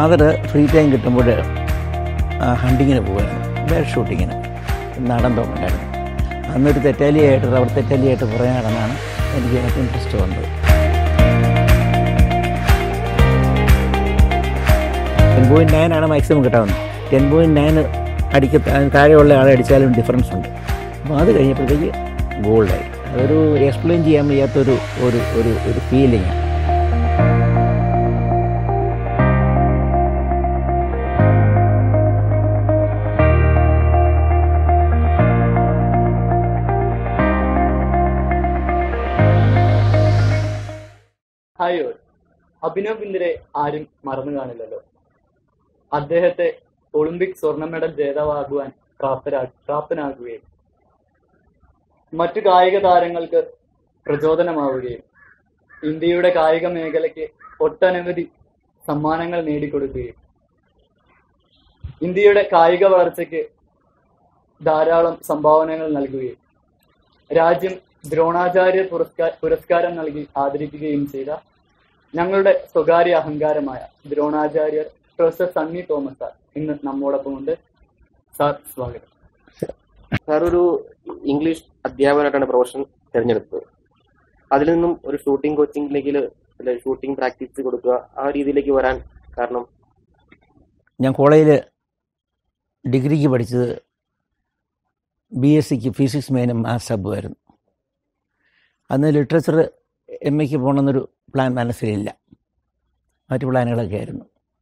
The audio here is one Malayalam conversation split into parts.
ഫാദർ ഫ്രീ ടൈം കിട്ടുമ്പോൾ ഹണ്ടിങ്ങിന് പോകുമായിരുന്നു ബേഡ് ഷൂട്ടിങ്ങിന് നാടൻ തോക്കുണ്ടായിരുന്നു അന്നൊരു തെറ്റാലിയായിട്ട് റബ്ബർ തെറ്റാലിയായിട്ട് പുറകെ നടന്നാണ് എനിക്ക് അതിനകത്ത് ഇൻട്രസ്റ്റ് വന്നത് ടെൻ പോയിൻറ്റ് നയൻ ആണ് മാക്സിമം കിട്ടാവുന്നത് ടെൻ പോയിൻറ്റ് നയൻ അടിക്ക താഴെയുള്ള ആളെ അടിച്ചാലും ഡിഫറൻസ് ഉണ്ട് അപ്പോൾ അത് കഴിഞ്ഞപ്പോഴത്തേക്ക് ഗോൾഡായി അതൊരു എക്സ്പ്ലെയിൻ ചെയ്യാൻ വയ്യാത്തൊരു ഒരു ഒരു ഒരു ഫീലിംഗ് ഹായ് ഓൾ അഭിനവ് ബിന്ദരെ ആരും മറന്നു കാണില്ലല്ലോ അദ്ദേഹത്തെ ഒളിമ്പിക് സ്വർണ്ണ മെഡൽ ജേതാവാകുവാൻ പ്രാപ്തരാ പ്രാപ്തനാകുകയും മറ്റു കായിക താരങ്ങൾക്ക് പ്രചോദനമാവുകയും ഇന്ത്യയുടെ കായിക മേഖലയ്ക്ക് ഒട്ടനവധി സമ്മാനങ്ങൾ നേടിക്കൊടുക്കുകയും ഇന്ത്യയുടെ കായിക വളർച്ചയ്ക്ക് ധാരാളം സംഭാവനകൾ നൽകുകയും രാജ്യം ദ്രോണാചാര്യ പുരസ്കാര പുരസ്കാരം നൽകി ആദരിക്കുകയും ചെയ്ത ഞങ്ങളുടെ സ്വകാര്യ അഹങ്കാരമായ ദ്രോണാചാര്യർ പ്രൊഫസർ സണ്ണി തോമസ് സാർ ഇന്ന് നമ്മോടൊപ്പമുണ്ട് സാർ സ്വാഗതം സാർ ഒരു ഇംഗ്ലീഷ് അധ്യാപകനായിട്ടാണ് പ്രൊഫഷൻ തിരഞ്ഞെടുത്തത് അതിൽ നിന്നും ഒരു ഷൂട്ടിംഗ് കോച്ചിങ്ങിലേക്ക് അല്ലെ ഷൂട്ടിംഗ് പ്രാക്ടീസ് കൊടുക്കുക ആ രീതിയിലേക്ക് വരാൻ കാരണം ഞാൻ കോളേജിൽ ഡിഗ്രിക്ക് പഠിച്ചത് ബി എസ് സിക്ക് ഫിസിക്സ് മെയിനും മാത്സ് സബുമായിരുന്നു അന്ന് ലിറ്ററേച്ചർ എം എക്ക് പോകണമെന്നൊരു പ്ലാൻ മനസ്സിലില്ല മറ്റു പ്ലാനുകളൊക്കെ ആയിരുന്നു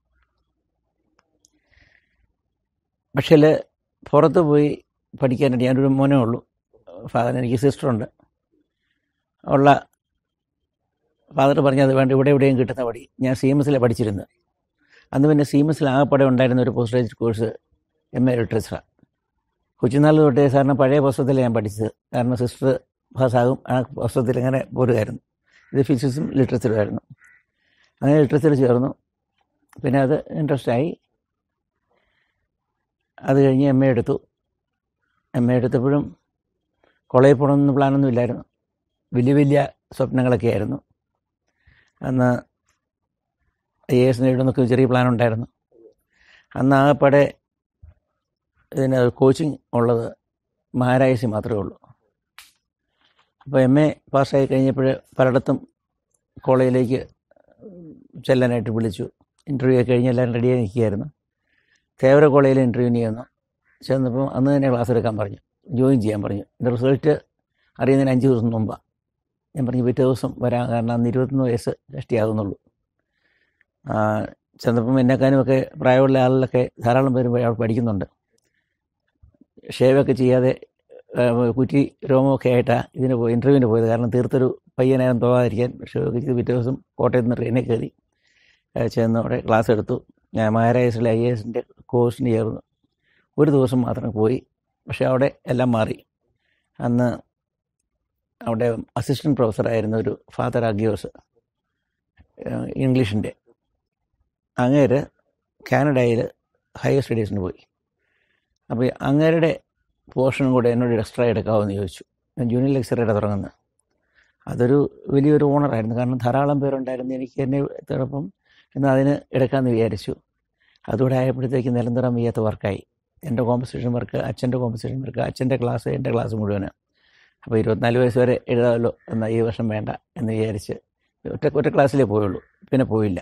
പക്ഷേ പുറത്ത് പോയി പഠിക്കാനായിട്ട് ഞാനൊരു മോനേ ഉള്ളൂ ഫാദർ എനിക്ക് സിസ്റ്ററുണ്ട് ഉള്ള ഫാദർ പറഞ്ഞത് വേണ്ട ഇവിടെ എവിടെയും കിട്ടുന്ന പടി ഞാൻ സി എം എസിലാണ് പഠിച്ചിരുന്നത് അന്ന് പിന്നെ സി എം എസിൽ ആകെപ്പാടെ ഉണ്ടായിരുന്ന ഒരു post graduate course M A ലിറ്ററേച്ചറാണ് കൊച്ചുനാൾ തൊട്ടേ സാറിന് പഴയ പുസ്തകത്തിലാണ് ഞാൻ പഠിച്ചത് കാരണം സിസ്റ്റർ പാസ്സാകും ആ പുസ്തകത്തിൽ അങ്ങനെ പോരുമായിരുന്നു ഇത് ഫിസിക്സും ലിറ്ററേച്ചറും ആയിരുന്നു അങ്ങനെ ലിറ്ററേച്ചർ ചേർന്നു പിന്നെ അത് ഇൻട്രസ്റ്റായി അത് കഴിഞ്ഞ് എം എ എടുത്തു എം എ എടുത്തപ്പോഴും കോളേജിൽ പോകണമെന്ന് പ്ലാനൊന്നും ഇല്ലായിരുന്നു വലിയ വലിയ സ്വപ്നങ്ങളൊക്കെ ആയിരുന്നു അന്ന് ഐ എ എസ് നേടുന്നൊക്കെ ചെറിയ പ്ലാൻ ഉണ്ടായിരുന്നു അന്ന് ആകെപ്പാടെ ഇതിന് കോച്ചിങ് ഉള്ളത് മഹാരാജസി മാത്രമേ ഉള്ളൂ അപ്പോൾ എം എ പാസ്സായി കഴിഞ്ഞപ്പോൾ പലയിടത്തും കോളേജിലേക്ക് ചെല്ലാനായിട്ട് വിളിച്ചു ഇൻ്റർവ്യൂ ഒക്കെ കഴിഞ്ഞ് എല്ലാവരും റെഡിയായി നിൽക്കുകയായിരുന്നു തേവര കോളേജിൽ ഇൻ്റർവ്യൂവിന് ചെന്നു ചെന്നപ്പോൾ അന്ന് തന്നെ ക്ലാസ് എടുക്കാൻ പറഞ്ഞു ജോയിൻ ചെയ്യാൻ പറഞ്ഞു എൻ്റെ റിസൾട്ട് അറിയുന്നതിന് അഞ്ച് ദിവസം മുമ്പാണ് ഞാൻ പറഞ്ഞു പിറ്റേ ദിവസം വരാം കാരണം അന്ന് ഇരുപത്തൊന്ന് വയസ്സ് കഷ്ടിയാകുന്നുള്ളൂ ചെന്നപ്പം എന്നെക്കാനും ഒക്കെ പ്രായമുള്ള ആളിലൊക്കെ ധാരാളം പേര് അവിടെ പഠിക്കുന്നുണ്ട് ഷേവൊക്കെ ചെയ്യാതെ കുറ്റി രോമമൊക്കെ ആയിട്ടാണ് ഇതിന് പോയി ഇൻ്റർവ്യൂവിന് പോയത് കാരണം തീർത്തൊരു പയ്യനായാലും തോന്നാതിരിക്കാൻ ഷേവൊക്കെ ചെയ്ത് പിറ്റേ ദിവസം കോട്ടയത്ത് നിന്ന് ട്രെയിനിൽ കയറി ചെന്ന് അവിടെ ക്ലാസ് എടുത്തു ഞാൻ മഹാരാജസിലെ ഐ എ എസിൻ്റെ കോഴ്സിന് ചേർന്നു ഒരു ദിവസം മാത്രം പോയി പക്ഷേ അവിടെ എല്ലാം മാറി അന്ന് അവിടെ അസിസ്റ്റൻറ്റ് പ്രൊഫസറായിരുന്ന ഒരു ഫാദർ അഗ്യോസ് ഇംഗ്ലീഷിൻ്റെ അങ്ങേര് കാനഡയിൽ ഹയർ സ്റ്റഡീസിന് പോയി അപ്പോൾ അങ്ങേരുടെ പോർഷനും കൂടെ എന്നോട് എക്സ്ട്രാ എടുക്കാമെന്ന് ചോദിച്ചു ഞാൻ ജൂനിയർ ലെക്ചറായിട്ട് തുടങ്ങുന്നത് അതൊരു വലിയൊരു ഓണറായിരുന്നു കാരണം ധാരാളം പേരുണ്ടായിരുന്നു എനിക്ക് എന്നെ ചിലപ്പം എന്നാൽ അതിന് എടുക്കാമെന്ന് വിചാരിച്ചു അതുകൂടെ ആയപ്പോഴത്തേക്ക് നിരന്തരം വയ്യാത്ത വർക്കായി എൻ്റെ കോമ്പസിഷൻ വർക്ക് അച്ഛൻ്റെ കോമ്പസിഷൻ വർക്ക് അച്ഛൻ്റെ ക്ലാസ് എൻ്റെ ക്ലാസ് മുഴുവന് അപ്പോൾ ഇരുപത്തിനാല് വയസ്സ് വരെ എഴുതാമല്ലോ എന്നാൽ ഈ വർഷം വേണ്ട എന്ന് വിചാരിച്ച് ഒറ്റ ഒറ്റ ക്ലാസ്സിലേ പോയുള്ളൂ പിന്നെ പോയില്ല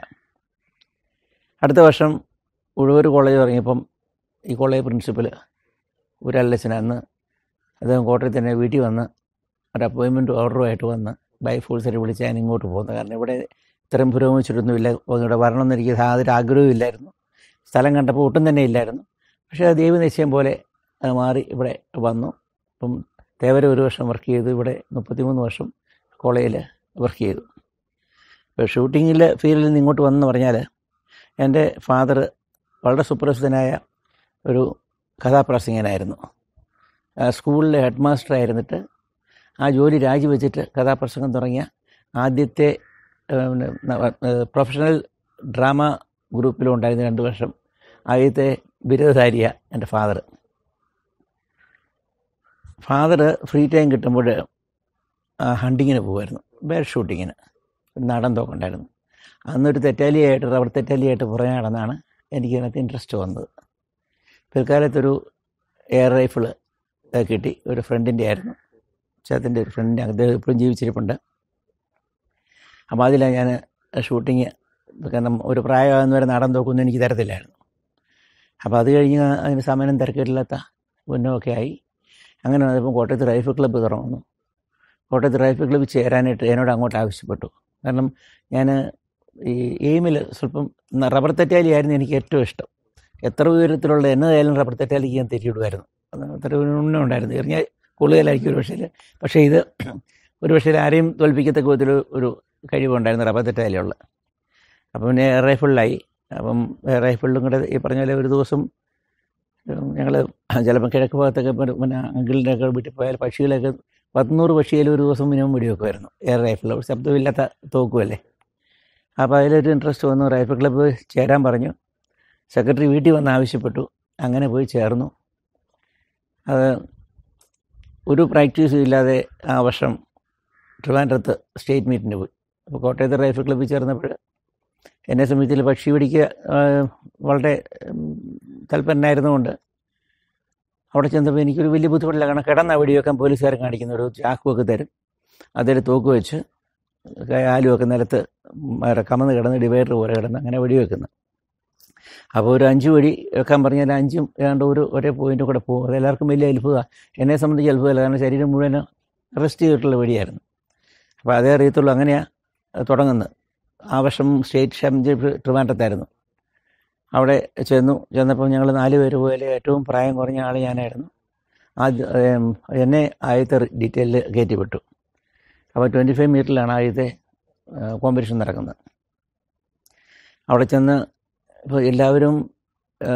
അടുത്ത വർഷം ഉഴവൂർ കോളേജ് തുടങ്ങിയപ്പം ഈ കോളേജ് പ്രിൻസിപ്പൽ ഒരല്ലച്ചൻ അന്ന് അദ്ദേഹം കോട്ടയത്ത് തന്നെ വീട്ടിൽ വന്ന് ഒരു അപ്പോയിൻമെൻറ്റ് ഓർഡറുമായിട്ട് വന്ന് ബൈ ഫോഴ്സിനെ വിളിച്ച് ഞാൻ ഇങ്ങോട്ട് പോകുന്നത് കാരണം ഇവിടെ ഇത്രയും പുരോഗമിച്ചിട്ടൊന്നുമില്ല ഇവിടെ വരണമെന്ന് എനിക്ക് യാതൊരു ആഗ്രഹവും ഇല്ലായിരുന്നു സ്ഥലം കണ്ടപ്പോൾ ഒട്ടും തന്നെ ഇല്ലായിരുന്നു പക്ഷേ അത് ദൈവനിശ്ചയം പോലെ അത് മാറി ഇവിടെ വന്നു അപ്പം തേവര ഒരു വർഷം വർക്ക് ചെയ്തു ഇവിടെ മുപ്പത്തിമൂന്ന് വർഷം കോളേജിൽ വർക്ക് ചെയ്തു ഇപ്പോൾ ഷൂട്ടിങ്ങിൽ ഫീൽഡിൽ നിന്ന് ഇങ്ങോട്ട് വന്നെന്ന് പറഞ്ഞാൽ എൻ്റെ ഫാദർ വളരെ സുപ്രസിദ്ധനായ ഒരു കഥാപ്രസംഗനായിരുന്നു സ്കൂളിലെ ഹെഡ് മാസ്റ്റർ ആയിരുന്നിട്ട് ആ ജോലി രാജിവെച്ചിട്ട് കഥാപ്രസംഗം തുടങ്ങിയ ആദ്യത്തെ പ്രൊഫഷണൽ ഡ്രാമ ഗ്രൂപ്പിലും ഉണ്ടായിരുന്ന രണ്ട് വർഷം ആദ്യത്തെ ബിരുദധാരിയ എൻ്റെ ഫാദർ ഫാദർ ഫ്രീ ടൈം കിട്ടുമ്പോൾ ഹണ്ടിങ്ങിന് പോകുമായിരുന്നു ബേർ ഷൂട്ടിങ്ങിന് നാടൻ തോക്കുണ്ടായിരുന്നു അന്നൊരു തെറ്റാലിയായിട്ട് റബ്ബർ തെറ്റാലിയായിട്ട് പുറകെ നടന്നാണ് എനിക്ക് അതിനകത്ത് ഇൻട്രസ്റ്റ് വന്നത് പിൽക്കാലത്തൊരു എയർ റൈഫിൾ കിട്ടി ഒരു ഫ്രണ്ടിൻ്റെ ആയിരുന്നു ചേട്ടൻ്റെ ഒരു ഫ്രണ്ടിൻ്റെ അദ്ദേഹം ഇപ്പോഴും ജീവിച്ചിരിപ്പുണ്ട് അപ്പോൾ അതിലാണ് ഞാൻ ഷൂട്ടിങ് കാരണം ഒരു പ്രായമാകുന്ന വരെ നാടൻ തോക്കൊന്നും എനിക്ക് തരത്തില്ലായിരുന്നു അപ്പോൾ അത് കഴിഞ്ഞ് അതിന് സമയം തിരക്കില്ലാത്ത ഉന്നമൊക്കെ ആയി അങ്ങനെ വന്നപ്പോൾ കോട്ടയത്ത് റൈഫിൾ ക്ലബ്ബ് തുറന്നു കോട്ടയത്ത് റൈഫിൾ ക്ലബ്ബിൽ ചേരാനായിട്ട് എന്നോട് അങ്ങോട്ട് ആവശ്യപ്പെട്ടു കാരണം ഞാൻ ഈ എയിമിൽ സ്വല്പം റബ്ബർ തെറ്റാലിയായിരുന്നു എനിക്ക് ഏറ്റവും ഇഷ്ടം എത്ര ഉയരത്തിലുള്ള എന്നതായാലും റബ്ബർ തെറ്റാലിക്ക് ഞാൻ തെറ്റിയിടുമായിരുന്നു അത് അത്ര ഉണ്ണ ഉണ്ടായിരുന്നു എറിഞ്ഞ കൂടുതലായിരിക്കും ഒരു പക്ഷേ പക്ഷേ ഇത് ഒരു പക്ഷേ ആരെയും തോൽപ്പിക്കത്തക്ക വിധത്തിൽ ഒരു കഴിവുണ്ടായിരുന്നു റബ്ബർ തെറ്റാലിയുള്ള അപ്പം പിന്നെ എയർ റൈഫിളിലായി അപ്പം എയർ റൈഫിളിലും കൂടെ ഈ പറഞ്ഞ പോലെ ഒരു ദിവസം ഞങ്ങൾ ചിലപ്പോൾ കിഴക്ക് ഭാഗത്തൊക്കെ പിന്നെ പിന്നെ അങ്കിളിൻ്റെ ഒക്കെ വീട്ടിൽ പോയാൽ പക്ഷികളൊക്കെ പത്തുനൂറ് പക്ഷിയിൽ ഒരു ദിവസം മിനിമം വെടിവെക്കുമായിരുന്നു എയർ റൈഫിൾ ശബ്ദമില്ലാത്ത തോക്കുമല്ലേ അപ്പോൾ അതിലൊരു ഇൻട്രസ്റ്റ് വന്നു റൈഫിൾ ക്ലബ്ബ് ചേരാൻ പറഞ്ഞു സെക്രട്ടറി വീട്ടിൽ വന്ന് ആവശ്യപ്പെട്ടു അങ്ങനെ പോയി ചേർന്നു അത് ഒരു പ്രാക്ടീസും ഇല്ലാതെ ആ വർഷം ട്രിവാൻഡ്രത്ത് സ്റ്റേറ്റ് മീറ്റിന് പോയി അപ്പോൾ കോട്ടയത്ത് റൈഫിൾ ക്ലബ്ബിൽ ചേർന്നപ്പോൾ എന്നെ സംബന്ധിച്ചിൽ പക്ഷി പിടിക്കുക ആ, വളരെ ഉം, തൽപ്പരനായിരുന്നുകൊണ്ട് അവിടെ ചെന്നപ്പോൾ എനിക്കൊരു വലിയ ബുദ്ധിമുട്ടില്ല കാരണം കിടന്ന വെടിവെക്കാൻ പോലീസുകാർ കാണിക്കുന്ന ഒരു ചാക്കുമൊക്കെ തരും അതിൽ തോക്ക് വെച്ച് ആലുമൊക്കെ നിലത്ത് മര- കമന്ന് കിടന്ന് ഡിവൈഡർ പോലെ കിടന്ന് അങ്ങനെ വെടിവെക്കുന്നു അപ്പോൾ ഒരു അഞ്ച് വെടി വെക്കാൻ പറഞ്ഞാൽ അഞ്ചും ഏതാണ്ട് ഒരു ഒരേ പോയിന്റ് കൂടെ പോകും അത് എല്ലാവർക്കും വലിയ അത്ഭുതമാണ് എന്നെ സംബന്ധിച്ച് അത്ഭുതമല്ല കാരണം ശരീരം മുഴുവൻ റെസ്റ്റ് ചെയ്തിട്ടുള്ള വെടിയായിരുന്നു അപ്പോൾ അതേ അറിയത്തുള്ളൂ അങ്ങനെയാണ് തുടങ്ങുന്നത് ആ വർഷം സ്റ്റേറ്റ് ചാമ്പ്യൻഷിപ്പ് ട്രിവാൻഡ്രത്തായിരുന്നു അവിടെ ചെന്നു ചെന്നപ്പോൾ ഞങ്ങൾ നാല് പേര് പോയാൽ ഏറ്റവും പ്രായം കുറഞ്ഞ ആൾ ഞാനായിരുന്നു ആദ്യ ഏം, എന്നെ ആദ്യത്തെ ഡീറ്റെയിലിൽ കയറ്റി വിട്ടു അപ്പോൾ ട്വൻറ്റി ഫൈവ് മീറ്ററിലാണ് ആദ്യത്തെ കോമ്പറ്റീഷൻ നടക്കുന്നത് അവിടെ ചെന്ന് ഇപ്പോൾ എല്ലാവരും ആ,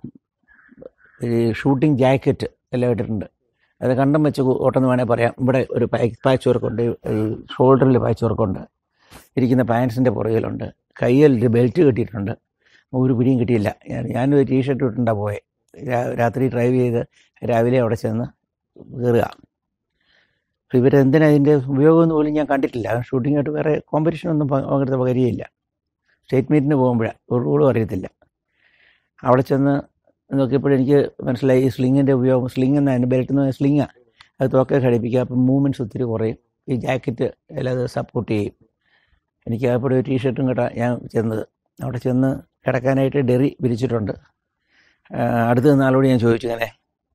ഈ ഷൂട്ടിംഗ് ജാക്കറ്റ് എല്ലാം ഇട്ടിട്ടുണ്ട് അത് കണ്ടം വെച്ച് ഓട്ടെന്ന് വേണേൽ പറയാം ഇവിടെ ഒരു പാച്ച് വർക്കുണ്ട് ഈ ഷോൾഡറിൽ പാച്ച് വർക്കുണ്ട് ഇരിക്കുന്ന പാൻസിൻ്റെ പുറകിലുണ്ട് കയ്യിൽ ഒരു ബെൽറ്റ് കെട്ടിയിട്ടുണ്ട് ഒരു പിടിയും കിട്ടിയില്ല ഞാൻ ഞാനൊരു ടീഷർട്ട് ഇട്ടുണ്ടാ പോയെ രാ- രാത്രി ഡ്രൈവ് ചെയ്ത് രാവിലെ അവിടെ ചെന്ന് കയറുക അപ്പോൾ ഇവരെന്തിനാ ഇതിൻ്റെ ഉപയോഗം പോലും ഞാൻ കണ്ടിട്ടില്ല ഷൂട്ടിങ്ങായിട്ട് വേറെ കോമ്പറ്റീഷൻ ഒന്നും പങ്ക് പങ്കെടുത്ത കാര്യമില്ല സ്റ്റേറ്റ് മീറ്റിന് പോകുമ്പോഴാണ് ഒരു റൂളും അറിയത്തില്ല അവിടെ ചെന്ന് നോക്കിയപ്പോൾ എനിക്ക് മനസ്സിലായി ഈ സ്ലിങ്ങിൻ്റെ ഉപയോഗം സ്ലിങ് എന്നാണ് ബെൽറ്റ് എന്ന് പറഞ്ഞാൽ സ്ലിങ്ങാണ് അത് തോക്കെ ഘടിപ്പിക്കുക അപ്പം മൂവ്മെൻറ്റ്സ് ഒത്തിരി കുറയും ഈ ജാക്കറ്റ് എല്ലാം അത് സപ്പോർട്ട് ചെയ്യും എനിക്ക് അപ്പോൾ ഒരു ടീഷർട്ടും കേട്ടാ ഞാൻ ചെന്നത് അവിടെ ചെന്ന് കിടക്കാനായിട്ട് ഡെറി വിരിച്ചിട്ടുണ്ട് ആ, അടുത്ത് നിന്ന ആളോട് ഞാൻ ചോദിച്ചു ഇങ്ങനെ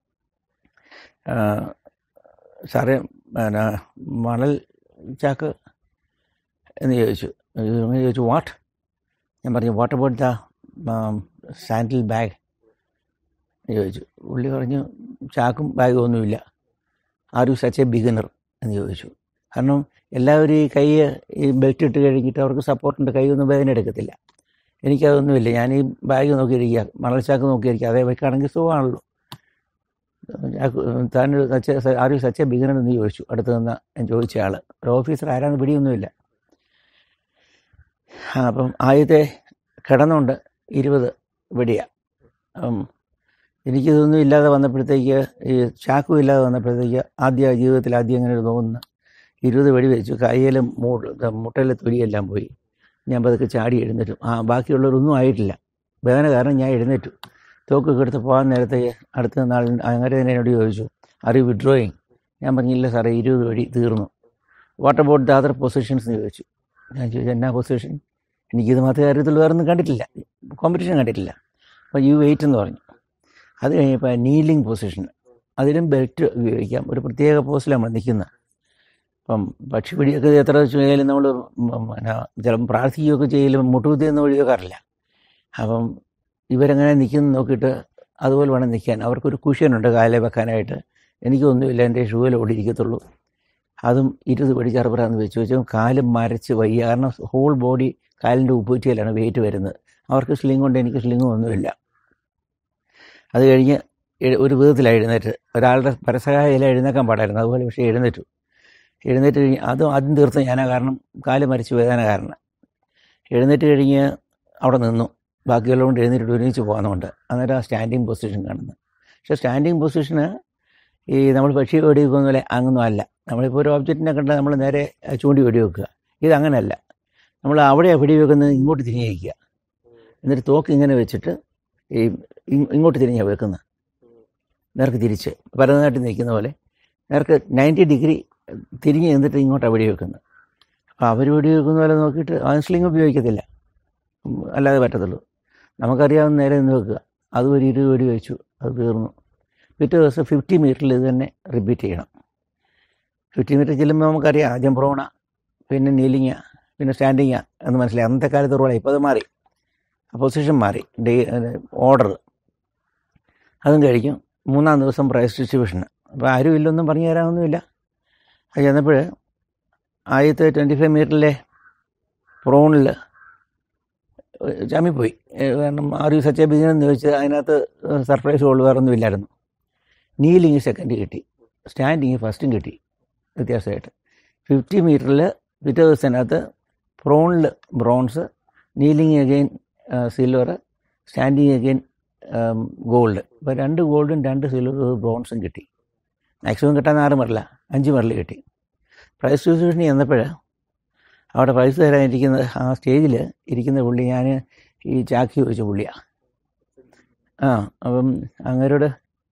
ആ, സാറേ പിന്നെ മണൽ ചാക്ക് എന്ന് ചോദിച്ചു അങ്ങനെ ചോദിച്ചു വാട്ട് ഞാൻ പറഞ്ഞു what about the sand bag എന്ന് ചോദിച്ചു പുള്ളി പറഞ്ഞു ചാക്കും ബാഗും ഒന്നുമില്ല are you such a beginner എന്ന് ചോദിച്ചു കാരണം എല്ലാവരും ഈ കൈ ഈ ബെൽറ്റ് ഇട്ട് കഴിഞ്ഞിട്ട് അവർക്ക് സപ്പോർട്ടുണ്ട് കൈ ഒന്നും വേദന എടുക്കത്തില്ല എനിക്കതൊന്നുമില്ല ഞാൻ ഈ ബാഗ് നോക്കിയിരിക്കുക മണൽച്ചാക്ക് നോക്കിയിരിക്കുക അതേ വെക്കാണെങ്കിൽ സുഖമാണല്ലോ താൻ are you such a beginner എന്ന് ചോദിച്ചു അടുത്ത് നിന്ന് ഞാൻ ചോദിച്ച ആൾ ഒരു ഓഫീസർ ആരാന്ന് പിടിയൊന്നുമില്ല ആ, അപ്പം ആദ്യത്തെ കിടന്നുണ്ട് ഇരുപത് വെടിയ അപ്പം എനിക്കിതൊന്നും ഇല്ലാതെ വന്നപ്പോഴത്തേക്ക് ഈ ചാക്കും ഇല്ലാതെ വന്നപ്പോഴത്തേക്ക് ആദ്യ ജീവിതത്തിൽ ആദ്യം അങ്ങനെ ഒരു തോന്നുന്നു ഇരുപത് വെടി വെച്ചു കയ്യിലും മുട്ടയിലെ തൊലിയെല്ലാം പോയി ഞാൻ പതുക്കെ ചാടി എഴുന്നേറ്റു ആ ബാക്കിയുള്ളവരൊന്നും ആയിട്ടില്ല വേദന കാരണം ഞാൻ എഴുന്നേറ്റു തോക്കൊക്കെ എടുത്ത് പോകാൻ നേരത്തെ അടുത്ത നാൾ അങ്ങനെ തന്നെ എന്നോട് ചോദിച്ചു ആർ യു വിഡ്രോയിങ് ഞാൻ പറഞ്ഞില്ല സാറേ ഇരുപത് വഴി തീർന്നു what about the other positions എന്ന് ചോദിച്ചു ഞാൻ ചോദിച്ചു എന്നാ പൊസിഷൻ എനിക്കിത് മാത്രമേ കാര്യത്തിൽ വേറൊന്നും കണ്ടിട്ടില്ല കോമ്പറ്റീഷൻ കണ്ടിട്ടില്ല അപ്പോൾ യു വെയിറ്റ് എന്ന് പറഞ്ഞു അത് കഴിഞ്ഞപ്പോൾ നീലിംഗ് പൊസിഷൻ അതിലും ബെൽറ്റ് ഉപയോഗിക്കാം ഒരു പ്രത്യേക പോസ്റ്റിലാണ് നമ്മൾ നിൽക്കുന്നത് ഇപ്പം പക്ഷിപിടിയൊക്കെ എത്ര വെച്ച് കഴിഞ്ഞാലും നമ്മൾ പിന്നെ ചിലപ്പം പ്രാർത്ഥിക്കുകയൊക്കെ ചെയ്യലും മുട്ടുകുത്തിയൊന്നും ഒഴിവാക്കാറില്ല അപ്പം ഇവരെങ്ങനെ നിൽക്കുന്ന നോക്കിയിട്ട് അതുപോലെ വേണം നിൽക്കാൻ അവർക്കൊരു കുഷ്യനുണ്ട് കാലെ വെക്കാനായിട്ട് എനിക്കൊന്നുമില്ല എൻ്റെ ഷൂവിൽ ഓടിയിരിക്കത്തുള്ളൂ അതും ഇരുപത് പിടിച്ചറുപറാന്ന് വെച്ച് വെച്ചാൽ കാല് മരച്ച് വയ്യ കാരണം ഹോൾ ബോഡി കാലിൻ്റെ ഉപ്പൂറ്റിയിലാണ് വെയിറ്റ് വരുന്നത് അവർക്ക് സ്ലിംഗ് കൊണ്ട് എനിക്ക് സ്ലിങ്ങും ഒന്നുമില്ല അത് കഴിഞ്ഞ് എ- ഒരു വിധത്തിലാണ് എഴുന്നേറ്റ് ഒരാളുടെ പരസഹായം എഴുന്നേക്കാൻ പാടായിരുന്നു അതുപോലെ പക്ഷേ എഴുന്നേറ്റു എഴുന്നേറ്റ് കഴിഞ്ഞ് അതും ആദ്യം തീർത്ത് ഞാനാ കാരണം കാല് മരിച്ച് വേദന കാരണം എഴുന്നേറ്റ് കഴിഞ്ഞ് അവിടെ നിന്നു ബാക്കിയുള്ളതുകൊണ്ട് എഴുന്നേറ്റ് ഒരുമിച്ച് പോകുന്നുണ്ട് അന്നേരം ആ സ്റ്റാൻഡിങ് പൊസിഷൻ കാണുന്നത് പക്ഷേ സ്റ്റാൻഡിങ് പൊസിഷന് ഈ നമ്മൾ പക്ഷി വെടിവെക്കുന്ന പോലെ അങ്ങൊന്നും അല്ല നമ്മളിപ്പോൾ ഒരു ഓബ്ജക്റ്റിനെ കണ്ട് നമ്മൾ നേരെ ചൂണ്ടി വെടിവെക്കുക ഇത് അങ്ങനെയല്ല നമ്മൾ അവിടെ വെടിവെക്കുന്നത് ഇങ്ങോട്ട് തിരിഞ്ഞിരിക്കുക എന്നിട്ട് തോക്ക് ഇങ്ങനെ വെച്ചിട്ട് ഈ ഇ- ഇങ്ങോട്ട് തിരിഞ്ഞാണ് വെക്കുന്നത് നേർക്ക് തിരിച്ച് ഭരതനാട്യം നിൽക്കുന്ന പോലെ നേർക്ക് നയൻറ്റി ഡിഗ്രി തിരിഞ്ഞ് നിന്നിട്ട് ഇങ്ങോട്ടാണ് വെടി വെക്കുന്നത് അപ്പോൾ അവർ വെടി വെക്കുന്ന പോലെ നോക്കിയിട്ട് ആൻസ്ലിംഗ് ഉപയോഗിക്കത്തില്ല ഉം, അല്ലാതെ പറ്റത്തുള്ളൂ നമുക്കറിയാവുന്ന നേരെ നിന്ന് വെക്കുക അത് ഒരു ഇരുപത് വെടി വെച്ചു അത് തീർന്നു പിറ്റേ ദിവസം ഫിഫ്റ്റി മീറ്ററിൽ ഇത് തന്നെ റിപ്പീറ്റ് ചെയ്യണം ഫിഫ്റ്റി മീറ്റർ ചെല്ലുമ്പോൾ നമുക്കറിയാം ആദ്യം ബ്രോണ പിന്നെ നീലിങ്ങ പിന്നെ സ്റ്റാൻഡിങ്ങ എന്ന് മനസ്സിലായി അന്നത്തെ കാലത്ത് റോളായി ഇപ്പോൾ അത് മാറി പൊസിഷൻ മാറി ഡേ ഓർഡർ അതും കഴിക്കും മൂന്നാം ദിവസം പ്രൈസ് ഡിസ്ട്രിബ്യൂഷൻ അപ്പോൾ ആരും ഇല്ലൊന്നും പറഞ്ഞു തരാനൊന്നുമില്ല അത് ചെന്നപ്പോൾ ആദ്യത്തെ ട്വൻറ്റി ഫൈവ് മീറ്ററിലെ പ്രോണിൽ ചാമിപ്പോയി ഏഹ് കാരണം are you such a business എന്ന് ചോദിച്ചാൽ അതിനകത്ത് സർപ്രൈസ് ഗോൾ വേറെ ഒന്നും ഇല്ലായിരുന്നു നീലിങ് സെക്കൻഡ് കിട്ടി സ്റ്റാൻഡിങ് ഫസ്റ്റും കിട്ടി വ്യത്യാസമായിട്ട് ഫിഫ്റ്റി മീറ്ററിൽ പിറ്റേ ദിവസത്തിനകത്ത് പ്രോണിൽ bronze kneeling again silver standing again gold അപ്പോൾ രണ്ട് ഗോൾഡും രണ്ട് സിൽവർ ബ്രോൺസും കിട്ടി മാക്സിമം കിട്ടാൻ ആറ് മെഡല അഞ്ച് മെഡൽ കിട്ടി പ്രൈസ് ഡിസ്ട്രിബ്യൂഷനിൽ ചെന്നപ്പോൾ അവിടെ പ്രൈസ് തരാനിരിക്കുന്ന ആ സ്റ്റേജിൽ ഇരിക്കുന്ന പുള്ളി ഞാൻ ഈ ചാക്കി ചോദിച്ച പുള്ളിയാണ് ആ അപ്പം അങ്ങരോട്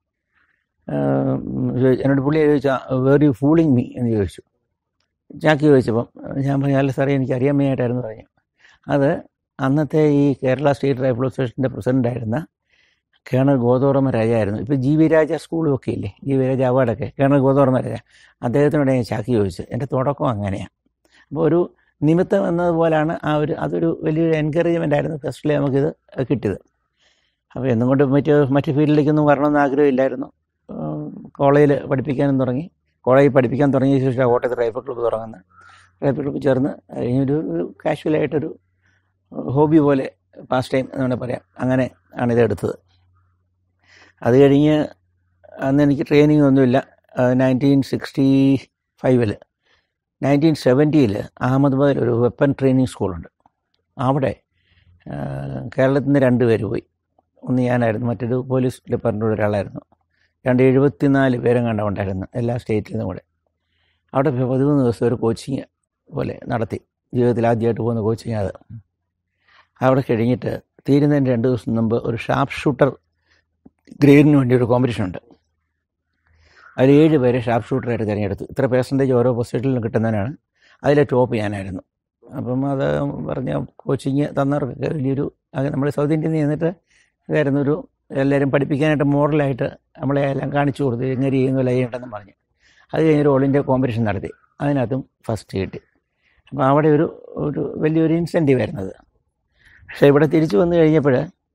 എന്നോട് പുള്ളി ചോദിച്ചാൽ വേർ യു ഫൂളിങ് മീ എന്ന് ചോദിച്ചു ചാക്കി ചോദിച്ചപ്പം ഞാൻ പറഞ്ഞു അല്ല സാറേ എനിക്ക് അറിയാൻ മേയായിട്ടായിരുന്നു പറഞ്ഞു അത് അന്നത്തെ ഈ കേരള സ്റ്റേറ്റ് റൈഫിൾ അസോസിയേഷൻ്റെ പ്രസിഡൻ്റായിരുന്ന കേണൽ ഗോതോറമ രാജായിരുന്നു ഇപ്പോൾ ജി വി രാജ സ്കൂളും ഒക്കെ ഇല്ലേ ജി വി രാജ അവാർഡൊക്കെ കേണൽ ഗോതോറമ രാജ അദ്ദേഹത്തിനോട് ഞാൻ ചാക്കി ചോദിച്ചു എൻ്റെ തുടക്കം അങ്ങനെയാണ് അപ്പോൾ ഒരു നിമിത്തം എന്നതുപോലാണ് ആ ഒരു അതൊരു വലിയൊരു എൻകറേജ്മെൻ്റ് ആയിരുന്നു ഫസ്റ്റിലെ നമുക്കിത് കിട്ടിയത് അപ്പോൾ എന്നും കൊണ്ട് മറ്റ് മറ്റ് ഫീൽഡിലേക്കൊന്നും വരണമെന്ന് ആഗ്രഹമില്ലായിരുന്നു കോളേജിൽ പഠിപ്പിക്കാനും തുടങ്ങി കോളേജിൽ പഠിപ്പിക്കാൻ തുടങ്ങിയ ശേഷം കോട്ടയത്ത് റൈഫിൾ ക്ലബ്ബ് തുടങ്ങുന്നത് റൈഫിൾ ക്ലബ്ബ് ചേർന്ന് അതിനൊരു ഒരു കാഷ്വലായിട്ടൊരു ഹോബി പോലെ പാസ് ടൈം എന്ന് വേണമെങ്കിൽ പറയാം അങ്ങനെ ആണ് ഇത് എടുത്തത് അത് കഴിഞ്ഞ് അന്ന് എനിക്ക് ട്രെയിനിങ് ഒന്നുമില്ല നയൻറ്റീൻ സിക്സ്റ്റി ഫൈവിൽ നയൻറ്റീൻ സെവൻറ്റിയിൽ അഹമ്മദാബാദിൽ ഒരു വെപ്പൺ ട്രെയിനിങ് സ്കൂളുണ്ട് അവിടെ ആ, കേരളത്തിൽ നിന്ന് രണ്ട് പേര് പോയി ഒന്ന് ഞാനായിരുന്നു മറ്റൊരു പോലീസ് ഡിപ്പാർട്ട്മെൻറ്റ് ഒരാളായിരുന്നു രണ്ട് എഴുപത്തിനാല് പേരും കണ്ട ഉണ്ടായിരുന്നു എല്ലാ സ്റ്റേറ്റിൽ നിന്നും കൂടെ അവിടെ പോയി പതിമൂന്ന് ദിവസം ഒരു കോച്ചിങ് പോലെ നടത്തി ജീവിതത്തിൽ ആദ്യമായിട്ട് പോകുന്ന കോച്ചിങ് അത് അവിടെ കഴിഞ്ഞിട്ട് തീരുന്നതിന് രണ്ട് ദിവസം മുമ്പ് ഒരു ഷാർപ്പ് ഷൂട്ടർ ഗ്രേഡിന് വേണ്ടി ഒരു കോമ്പറ്റീഷൻ ഉണ്ട് അതിൽ ഏഴ് പേരെ ഷാർപ്പ് ഷൂട്ടറായിട്ട് തിരഞ്ഞെടുത്തു ഇത്ര പെർസെൻറ്റേജ് ഓരോ പൊസിഷനിലും കിട്ടുന്നതിനാണ് അതിലെ ടോപ്പ് ഞാനായിരുന്നു അപ്പം അത് പറഞ്ഞ കോച്ചിങ് തന്നവർക്കൊക്കെ വലിയൊരു അത് നമ്മൾ സൗത്ത് ഇന്ത്യയിൽ നിന്ന് ചെന്നിട്ട് ഇതായിരുന്നു ഒരു എല്ലാവരും പഠിപ്പിക്കാനായിട്ട് മോഡലായിട്ട് നമ്മളെ എല്ലാം കാണിച്ചു കൊടുത്തു എങ്ങനെ ചെയ്യുന്നു അല്ല ചെയ്യണ്ടെന്ന് പറഞ്ഞ് അത് കഴിഞ്ഞൊരു ഓൾ ഇന്ത്യ കോമ്പറ്റീഷൻ നടത്തി അതിനകത്തും ഫസ്റ്റ് കിട്ടി അപ്പോൾ അവിടെ ഒരു ഒരു വലിയൊരു ഇൻസെൻറ്റീവ് ആയിരുന്നത് പക്ഷേ ഇവിടെ തിരിച്ചു വന്നു കഴിഞ്ഞപ്പോൾ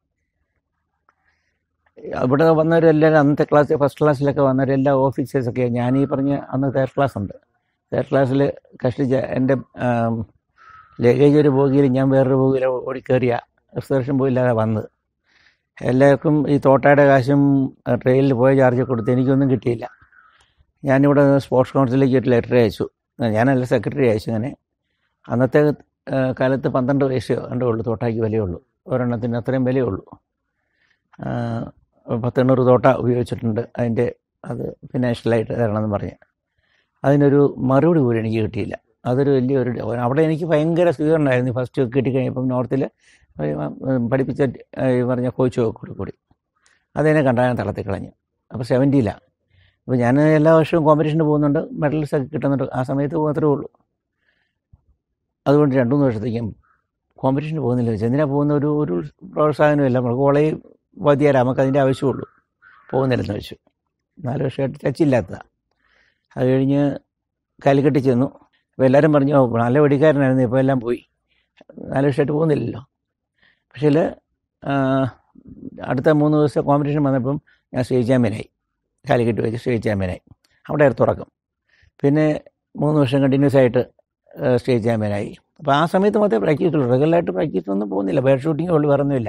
ഇവിടെ വന്നവരെല്ലാവരും അന്നത്തെ ക്ലാസ് ഫസ്റ്റ് ക്ലാസ്സിലൊക്കെ വന്നവരെല്ലാ ഓഫീസേഴ്സൊക്കെ ഞാൻ ഈ പറഞ്ഞ അന്ന് തേർഡ് ക്ലാസ് ഉണ്ട് തേർഡ് ക്ലാസ്സിൽ കഷ്ടിച്ച എൻ്റെ ലഗേജ് ഒരു ബോഗിയിൽ ഞാൻ വേറൊരു ബോഗിയിൽ ഓടിക്കയറിയ റിസർവേഷൻ പോയില്ലാതെ വന്നത് എല്ലാവർക്കും ഈ തോട്ടയുടെ കാശും ട്രെയിനിൽ പോയ ചാർജ് കൊടുത്ത് എനിക്കൊന്നും കിട്ടിയില്ല ഞാനിവിടെ സ്പോർട്സ് കൗൺസിലേക്ക് ഒരു ലെറ്റർ അയച്ചു ഞാനല്ല സെക്രട്ടറി അയച്ചു അങ്ങനെ അന്നത്തെ ആ, കാലത്ത് പന്ത്രണ്ട് വയസ്സോ കണ്ടേ ഉള്ളൂ തോട്ടായ്ക്ക് വിലയുള്ളൂ ഒരെണ്ണത്തിന് അത്രയും വിലയുള്ളൂ ആ, പത്തെണ്ണൂറ് തോട്ട ഉപയോഗിച്ചിട്ടുണ്ട് അതിൻ്റെ അത് ഫിനാൻഷ്യലായിട്ട് തരണമെന്ന് പറഞ്ഞ് അതിനൊരു മറുപടി പോലും എനിക്ക് കിട്ടിയില്ല അതൊരു വലിയൊരു അവിടെ എനിക്ക് ഭയങ്കര സ്വീകരണമായിരുന്നു ഫസ്റ്റ് കിട്ടിക്കഴിഞ്ഞപ്പം നോർത്തിൽ പഠിപ്പിച്ച ആ, ഈ പറഞ്ഞ കോച്ച് കൂടി കൂടി അതെന്നെ കണ്ടാൽ ഞാൻ തളർത്തി കളഞ്ഞു അപ്പോൾ സെവൻറ്റിയിലാണ് അപ്പോൾ ഞാൻ എല്ലാ വർഷവും കോമ്പറ്റീഷന് പോകുന്നുണ്ട് മെഡൽസ് ഒക്കെ കിട്ടുന്നുണ്ട് ആ സമയത്ത് മാത്രമേ ഉള്ളൂ അതുകൊണ്ട് രണ്ടു മൂന്ന് വർഷത്തേക്കും കോമ്പറ്റീഷന് പോകുന്നില്ല എന്തിനാ പോകുന്ന ഒരു ഒരു പ്രോത്സാഹനമില്ല നമ്മൾ കോളേജ് വതിയാരാ നമുക്ക് അതിൻ്റെ ആവശ്യമുള്ളൂ പോകുന്നില്ലെന്ന് വെച്ചു നാല് വർഷമായിട്ട് ടച്ചില്ലാത്തതാണ് അത് കഴിഞ്ഞ് കാലിക്കറ്റ് ചെന്നു അപ്പോൾ എല്ലാവരും പറഞ്ഞു "ഓ, നല്ല വെടിക്കാരനായിരുന്നു ഇപ്പോൾ എല്ലാം പോയി നാല് വർഷമായിട്ട് പോകുന്നില്ലല്ലോ പക്ഷേ അടുത്ത മൂന്ന് ദിവസത്തെ കോമ്പറ്റീഷൻ വന്നപ്പം ഞാൻ സ്റ്റേറ്റ് ചാമ്പ്യനായി കാലിക്കറ്റ് വെച്ച് സ്റ്റേറ്റ് ചാമ്പ്യനായി അവിടെ തുറക്കും പിന്നെ മൂന്ന് വർഷം കണ്ടിന്യൂസ് ആയിട്ട് സ്റ്റേറ്റ് ചാമ്പ്യനായി അപ്പോൾ ആ സമയത്ത് മാത്രമേ പ്രാക്ടീസ് ഉള്ളൂ റെഗുലറായിട്ട് പ്രാക്ടീസ് ഒന്നും പോകുന്നില്ല ബേർ ഷൂട്ടിംഗ് ഉള്ളു വേറെ ഒന്നുമില്ല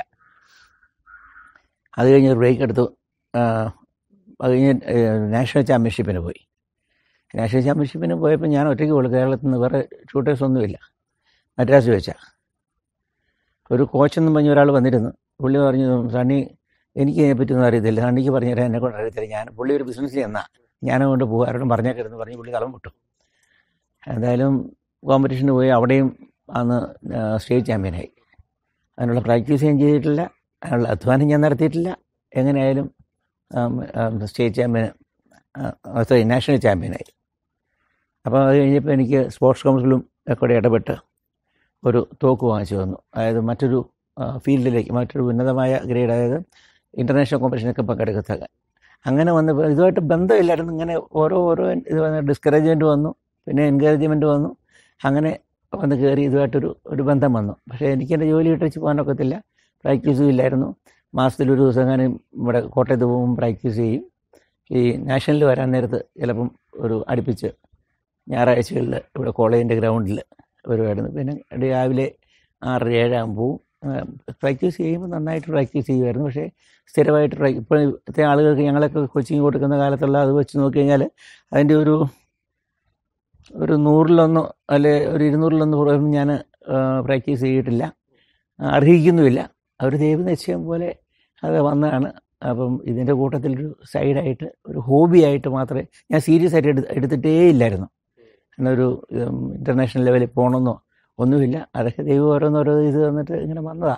അത് കഴിഞ്ഞ് ബ്രേക്ക് എടുത്തു ആ, അത് കഴിഞ്ഞ് നാഷണൽ ചാമ്പ്യൻഷിപ്പിന് പോയി നാഷണൽ ചാമ്പ്യൻഷിപ്പിന് പോയപ്പോൾ ഞാൻ ഒറ്റയ്ക്ക് പോലും കേരളത്തിൽ നിന്ന് വേറെ ഷൂട്ടേഴ്സ് ഒന്നുമില്ല മദ്രാസ് വെച്ചാൽ ഒരു കോച്ചെന്നും പറഞ്ഞ ഒരാൾ വന്നിരുന്നു പുള്ളി പറഞ്ഞു സണ്ണി എനിക്ക് ഇതിനെപ്പറ്റിയൊന്നും അറിയത്തില്ല സണ്ണിക്ക് പറഞ്ഞുതരാൻ എന്നെ കൊണ്ട് അറിയത്തില്ല ഞാൻ പുള്ളി ഒരു ബിസിനസ് ചെന്നാ ഞാനും കൊണ്ട് പോകും ആരോടും പറഞ്ഞേക്കരുതെന്ന് പറഞ്ഞ് പുള്ളി കളം വിട്ടു എന്തായാലും കോമ്പറ്റീഷന് പോയി അവിടെയും അന്ന് സ്റ്റേറ്റ് ചാമ്പ്യനായി അതിനുള്ള പ്രാക്ടീസ് ഞാൻ ചെയ്തിട്ടില്ല അതിനുള്ള അധ്വാനം ഞാൻ നടത്തിയിട്ടില്ല എങ്ങനെയായാലും സ്റ്റേറ്റ് ചാമ്പ്യൻ സോറി നാഷണൽ ചാമ്പ്യനായി അപ്പോൾ അത് കഴിഞ്ഞപ്പോൾ എനിക്ക് സ്പോർട്സ് കൗൺസിലും ഒക്കെ ഇടപെട്ട് ഒരു തോക്ക് വാങ്ങിച്ചു തന്നു അതായത് മറ്റൊരു ആ, ഫീൽഡിലേക്ക് മറ്റൊരു ഉന്നതമായ ഗ്രേഡ് അതായത് ഇൻ്റർനാഷണൽ കോമ്പറ്റീഷനൊക്കെ പങ്കെടുക്കത്തക്ക അങ്ങനെ വന്നപ്പോൾ ഇതുമായിട്ട് ബന്ധമില്ലായിരുന്നു ഇങ്ങനെ ഓരോ ഓരോ ഇത് വന്ന് ഡിസ്കറേജ്മെൻറ്റ് വന്നു പിന്നെ എൻകറേജ്മെൻറ്റ് വന്നു അങ്ങനെ വന്ന് കയറി ഇതുമായിട്ടൊരു ഒരു ബന്ധം വന്നു പക്ഷേ എനിക്ക് എൻ്റെ ജോലി ഇട്ടിച്ച് പോകാനൊക്കത്തില്ല പ്രാക്ടീസും ഇല്ലായിരുന്നു മാസത്തിൽ ഒരു ദിവസം ഞാൻ ഇവിടെ കോട്ടയത്ത് പോകും പ്രാക്ടീസ് ചെയ്യും ഈ നാഷണലിൽ വരാൻ നേരത്ത് ചിലപ്പം ഒരു അടുപ്പിച്ച് ഞായറാഴ്ചകളിൽ ഇവിടെ കോളേജിൻ്റെ ഗ്രൗണ്ടിൽ വരുമായിരുന്നു പിന്നെ രാവിലെ ആറര ഏഴാകുമ്പോൾ പോവും പ്രാക്ടീസ് ചെയ്യുമ്പോൾ നന്നായിട്ട് പ്രാക്ടീസ് ചെയ്യുമായിരുന്നു പക്ഷേ സ്ഥിരമായിട്ട് പ്രാ- ഇപ്പോൾ ഇപ്പോഴത്തെ ആളുകൾക്ക് ഞങ്ങളൊക്കെ കോച്ചിങ് കൊടുക്കുന്ന കാലത്തുള്ള അത് വെച്ച് നോക്കി കഴിഞ്ഞാൽ അതിൻ്റെ ഒരു ഒരു നൂറിലൊന്നോ അല്ലെ ഒരു ഇരുന്നൂറിലൊന്ന് പുറമെ ഞാൻ പ്രാക്ടീസ് ചെയ്തിട്ടില്ല അർഹിക്കുന്നുമില്ല അവർ ദൈവനിശ്ചയം പോലെ അത് വന്നതാണ് അപ്പം ഇതിൻ്റെ കൂട്ടത്തിലൊരു സൈഡായിട്ട് ഒരു ഹോബിയായിട്ട് മാത്രമേ ഞാൻ സീരിയസ് ആയിട്ട് എടുത്ത് എടുത്തിട്ടേ ഇല്ലായിരുന്നു എന്നൊരു ഇൻ്റർനാഷണൽ ലെവലിൽ പോകണമെന്നോ ഒന്നുമില്ല അതൊക്കെ ദൈവം ഓരോന്നോരോ ഇത് തന്നിട്ട് ഇങ്ങനെ വന്നതാ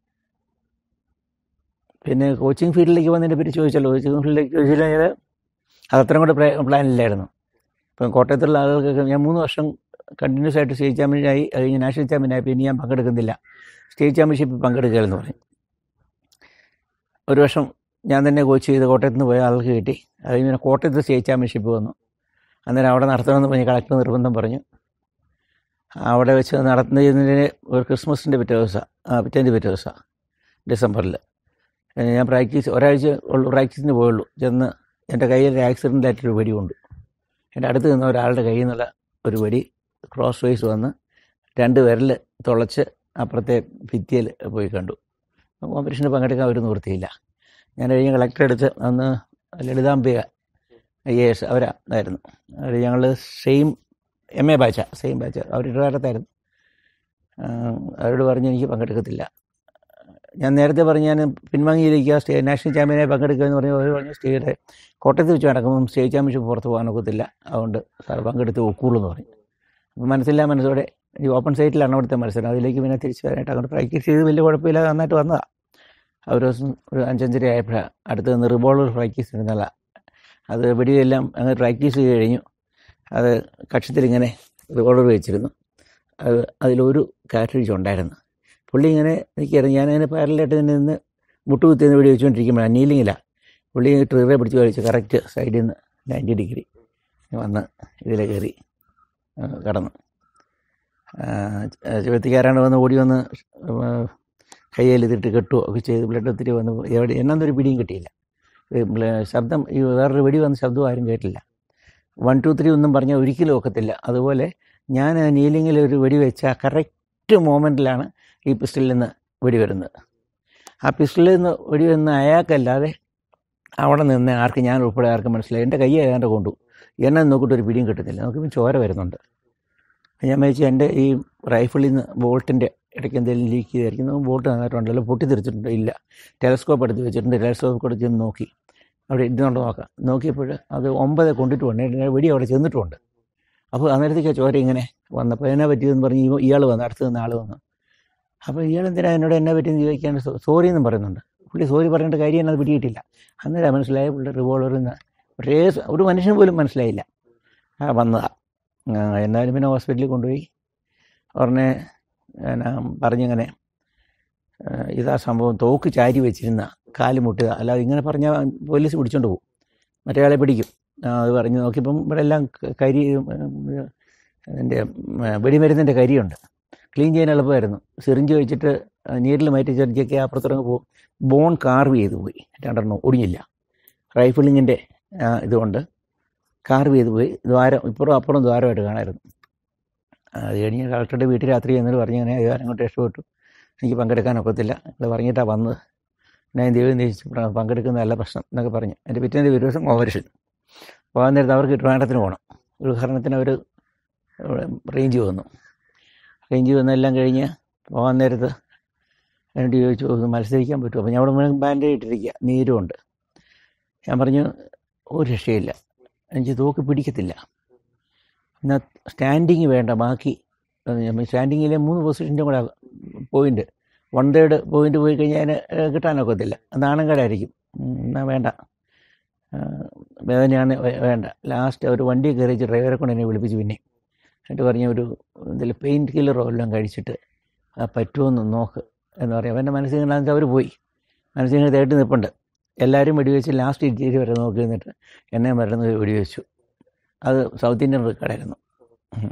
പിന്നെ കോച്ചിങ് ഫീൽഡിലേക്ക് വന്നതിനെ പറ്റി ചോദിച്ചല്ലോ കോച്ചിങ് ഫീൽഡിലേക്ക് ചോദിച്ചു കഴിഞ്ഞാൽ അതത്രയും കൂടെ പ്ലാൻ ഇല്ലായിരുന്നു ഇപ്പം കോട്ടയത്തുള്ള ആളുകൾക്കൊക്കെ ഞാൻ മൂന്ന് വർഷം കണ്ടിന്യൂസ് ആയിട്ട് സ്റ്റേറ്റ് ചാമ്പ്യനായി അത് കഴിഞ്ഞ് നാഷണൽ ചാമ്പ്യനായി പിന്നെ ഞാൻ പങ്കെടുക്കുന്നില്ല സ്റ്റേറ്റ് ചാമ്പ്യൻഷിപ്പിൽ പങ്കെടുക്കുകയെന്ന് പറയും ഒരു വർഷം ഞാൻ തന്നെ കോച്ച് ചെയ്ത് കോട്ടയത്ത് നിന്ന് പോയ ആൾക്ക് കിട്ടി അത് കഴിഞ്ഞ് പിന്നെ കോട്ടയത്ത് സ്റ്റേറ്റ് ചാമ്പ്യൻഷിപ്പ് വന്നു അന്നേരം അവിടെ നടത്തണമെന്ന് പറഞ്ഞ് കളക്ടർ നിർബന്ധം പറഞ്ഞു അവിടെ വെച്ച് നടത്തുന്നതിന് ഒരു ക്രിസ്മസിൻ്റെ പിറ്റേ ദിവസം ആ പിറ്റേൻ്റെ പിറ്റേ ദിവസം ഡിസംബറിൽ ഞാൻ പ്രാക്ടീസ് ഒരാഴ്ച ഉള്ളു പ്രാക്ടീസിന് പോയുള്ളൂ ചെന്ന് എൻ്റെ കയ്യിൽ ഒരു ആക്സിഡൻ്റ് ആയിട്ടൊരു വെടി കൊണ്ട് എൻ്റെ അടുത്ത് നിന്ന ഒരാളുടെ കയ്യിൽ നിന്നുള്ള ഒരു വെടി ക്രോസ് വൈസ് വന്ന് രണ്ട് വിരൽ തുളച്ച് അപ്പുറത്തെ ഭിത്തിയിൽ പോയി കണ്ടു കോമ്പറ്റീഷന് പങ്കെടുക്കാൻ ഒരു നിവൃത്തിയില്ല ഞാൻ കഴിഞ്ഞ് കളക്ടർ എടുത്ത് അന്ന് ലളിതാംബിക ഐ എ എസ് അവരായിരുന്നു അവർ ഞങ്ങൾ same M A batch same batch അവർ ഇടകാലത്തായിരുന്നു അവരോട് പറഞ്ഞു എനിക്ക് പങ്കെടുക്കത്തില്ല ഞാൻ നേരത്തെ പറഞ്ഞു ഞാൻ പിൻവാങ്ങിയിരിക്കുക സ്റ്റേ നാഷണൽ ചാമ്പ്യനായി പങ്കെടുക്കുക എന്ന് പറഞ്ഞു അവർ പറഞ്ഞു സ്റ്റേറ്റ് കോട്ടയത്ത് വെച്ച് നടക്കുമ്പം സ്റ്റേറ്റ് ചാമ്പ്യൻഷിപ്പ് പുറത്ത് പോകാൻ ഒക്കത്തില്ല അതുകൊണ്ട് സാർ പങ്കെടുത്ത് ഒക്കുള്ളൂ എന്ന് പറഞ്ഞു അപ്പം മനസ്സില്ല മനസ്സോടെ ഈ ഓപ്പൺ സൈറ്റിലാണ് അവിടുത്തെ മത്സരം അതിലേക്ക് പിന്നെ തിരിച്ചു വരാനായിട്ട് അങ്ങോട്ട് പ്രാക്ടീസ് ചെയ്ത് വലിയ കുഴപ്പമില്ല നന്നായിട്ട് വന്നതാണ് ആ ഒരു ദിവസം ഒരു അഞ്ചഞ്ചര ആയപ്പോഴാണ് അടുത്ത് നിന്ന് റിവോൾവർ പ്രാക്ടീസ് ഇരുന്നല്ല അത് വെടിയെല്ലാം അങ്ങ് പ്രാക്ടീസ് ചെയ്ത് കഴിഞ്ഞു അത് കക്ഷത്തിലിങ്ങനെ റിവോൾവർ വെച്ചിരുന്നു അത് അതിലൊരു കാറ്ററിച്ച് ഉണ്ടായിരുന്നു പുള്ളി ഇങ്ങനെ നിൽക്കുകയായിരുന്നു ഞാനതിന് പാരലായിട്ട് തന്നെ നിന്ന് മുട്ടുകുത്തി നിന്ന് വെടി വെച്ചുകൊണ്ടിരിക്കുമ്പോഴാണ് നീലിങ്ങില്ല പുള്ളി ട്രിഗറെ പിടിച്ച് വലിച്ച് കറക്റ്റ് സൈഡിൽ നിന്ന് നയൻറ്റി ഡിഗ്രി വന്ന് ഇതിൽ കയറി ആ, കടന്നു ചെവത്തിക്കാരാണ് വന്ന് ഓടി വന്ന് കയ്യിൽ ഇതിട്ട് കെട്ടുകയോ ഒക്കെ ചെയ്ത് ബ്ലഡ് ഒത്തിരി വന്ന് എവിടെ എന്നൊരു പിടിയും കിട്ടിയില്ല ഈ ബ്ല- ശബ്ദം ഈ വേറൊരു വെടി വന്ന ശബ്ദം ആരും കേട്ടില്ല വൺ ടു ത്രീ ഒന്നും പറഞ്ഞാൽ ഒരിക്കലും ഒക്കത്തില്ല അതുപോലെ ഞാൻ നീലിങ്ങിൽ ഒരു വെടി വെച്ച കറക്റ്റ് മോമെൻറ്റിലാണ് ഈ പിസ്റ്റളിൽ നിന്ന് വെടി വരുന്നത് ആ പിസ്റ്റളിൽ നിന്ന് വെടി വരുന്ന അയാൾക്കല്ലാതെ അവിടെ നിന്ന് ആർക്ക് ഞാൻ ഉൾപ്പെടെ ആർക്കും മനസ്സിലായി എൻ്റെ കൈ ഏതാണ്ട് കൊണ്ടു എന്നെ നോക്കിയിട്ട് ഒരു പിടിയും കിട്ടുന്നില്ല നോക്കുമ്പോൾ ചോര വരുന്നുണ്ട് ഞാൻ വിചാരിച്ചു എൻ്റെ ഈ റൈഫിളിൽ നിന്ന് ബോൾട്ടിൻ്റെ ഇടയ്ക്ക് എന്തെങ്കിലും ലീക്ക് ചെയ്തായിരിക്കും ബോൾട്ട് നന്നായിട്ടുണ്ടല്ലോ പൊട്ടിത്തെറിച്ചിട്ടുണ്ട് ഇല്ല ടെലസ്കോപ്പ് എടുത്ത് വെച്ചിട്ടുണ്ട് ടെലസ്കോപ്പ് കൂടെ ചെന്ന് നോക്കി അവിടെ ഇരുന്നുകൊണ്ട് നോക്കാം നോക്കിയപ്പോൾ അത് ഒമ്പത് കൊണ്ടിട്ടുമുണ്ട് എൻ്റെ വെടി അവിടെ ചെന്നിട്ടുമുണ്ട് അപ്പോൾ അന്നേരത്തേക്ക് ആ ചോര ഇങ്ങനെ വന്നപ്പോൾ എന്നാ പറ്റിയതെന്ന് പറഞ്ഞ് ഇവ- ഇയാൾ വന്നു അടുത്ത് നിന്ന് ആൾ വന്നു അപ്പോൾ ഇയാൾ എന്തിനാ എന്നോട് എന്നെ പറ്റിയെന്ന് ചോദിക്കാൻ സോറി എന്നും പറയുന്നുണ്ട് പുള്ളി സോറി പറയേണ്ട കാര്യം എന്നത് പിടിയിട്ടില്ല അന്നേരം മനസ്സിലായ പുള്ളി റിവോൾവറിൽ നിന്ന് ഒരേ സ- ഒരു മനുഷ്യന് പോലും മനസ്സിലായില്ല ആ വന്നതാ ആ, എന്നാലും പിന്നെ ഹോസ്പിറ്റലിൽ കൊണ്ടുപോയി ഉടനെ എന്നാ പറഞ്ഞിങ്ങനെ ആ, ഇതാ സംഭവം തോക്ക് ചാരി വെച്ചിരുന്ന കാല് മുട്ടുക അല്ലാതെ ഇങ്ങനെ പറഞ്ഞാൽ പോലീസ് പിടിച്ചോണ്ട് പോകും മറ്റേയാളെ പിടിക്കും ആ, അത് പറഞ്ഞ് നോക്കിയപ്പം ഇവിടെ എല്ലാം ക- കരി അതിൻ്റെ വെടിമരുന്നിൻ്റെ കരിയുണ്ട് ക്ലീൻ ചെയ്യാൻ എളുപ്പമായിരുന്നു സിറിഞ്ച് വെച്ചിട്ട് നീരിൽ മാറ്റി ചെറിയൊക്കെ അപ്പുറത്തിറങ്ങി പോകും ബോൺ കാർവ് ചെയ്ത് പോയി രണ്ടെണ്ണം ഒടിഞ്ഞില്ല റൈഫിളിങ്ങിൻ്റെ ഇതുകൊണ്ട് കാർവ് ചെയ്ത് പോയി ദ്വാരം ഇപ്പുറം അപ്പുറം ദ്വാരമായിട്ട് കാണാമായിരുന്നു അത് കഴിഞ്ഞ് കളക്ടറുടെ വീട്ടിൽ രാത്രി എന്നിട്ട് പറഞ്ഞു ഇങ്ങനെ ഞാൻ അങ്ങോട്ട് രക്ഷപ്പെട്ടു എനിക്ക് പങ്കെടുക്കാൻ ഒക്കത്തില്ല അത് പറഞ്ഞിട്ടാണ് വന്നത് ഞാൻ ദൈവം നിശ്ചയിച്ചു പങ്കെടുക്കുന്ന നല്ല പ്രശ്നം എന്നൊക്കെ പറഞ്ഞു എൻ്റെ പിറ്റേന്ന് ഒരു ദിവസം ഓപ്പറേഷൻ പോകാൻ നേരത്ത് അവർക്ക് ട്രിവാൻഡ്രത്തിന് പോകണം ഒരു ഉദാഹരണത്തിന് അവർ റേഞ്ച് വന്നു റേഞ്ച് വന്നെല്ലാം കഴിഞ്ഞ് പോകാൻ നേരത്ത് എന്നോട് ചോദിച്ചു "ഒന്ന് മത്സരിക്കാൻ പറ്റുമോ അപ്പോൾ ഞാൻ അവിടെ ബാൻഡേജ് ഇട്ടിരിക്കുക നീരുമുണ്ട് ഞാൻ പറഞ്ഞു ഒരു രക്ഷയില്ല എനിക്ക് തോക്ക് പിടിക്കത്തില്ല എന്നാൽ സ്റ്റാൻഡിങ് വേണ്ട ബാക്കി സ്റ്റാൻഡിങ്ങിലെ മൂന്ന് പൊസിഷൻ്റെ കൂടെ പോയിന്റ് വൺ തേർഡ് പോയിന്റ് പോയി കഴിഞ്ഞാൽ അതിന് കിട്ടാനൊക്കത്തില്ല നാണങ്കടായിരിക്കും എന്നാൽ വേണ്ട ആ, വേദനയാണ് വേ- വേണ്ട ലാസ്റ്റ് ഒരു വണ്ടി കയറിച്ച് ഡ്രൈവറെ കൊണ്ട് എന്നെ വിളിപ്പിച്ച് പിന്നെ എന്നിട്ട് പറഞ്ഞ ഒരു എന്തെങ്കിലും പെയിൻ കില്ലറോ എല്ലാം കഴിച്ചിട്ട് ആ പറ്റുമോന്ന് നോക്ക് എന്ന് പറയും അവൻ്റെ മനസ്സിൽ നിന്നാണെന്ന് അവർ പോയി മനസ്സിൽ നിന്ന് തേട്ട് നിൽപ്പുണ്ട് എല്ലാവരും വെടിവെച്ച് ലാസ്റ്റ് ഇഞ്ചേരി വരെ നോക്കി നിന്നിട്ട് എന്നെ മരുന്ന് വെടിവെച്ചു അത് സൗത്ത് ഇന്ത്യൻ റെക്കോർഡായിരുന്നു ഉം.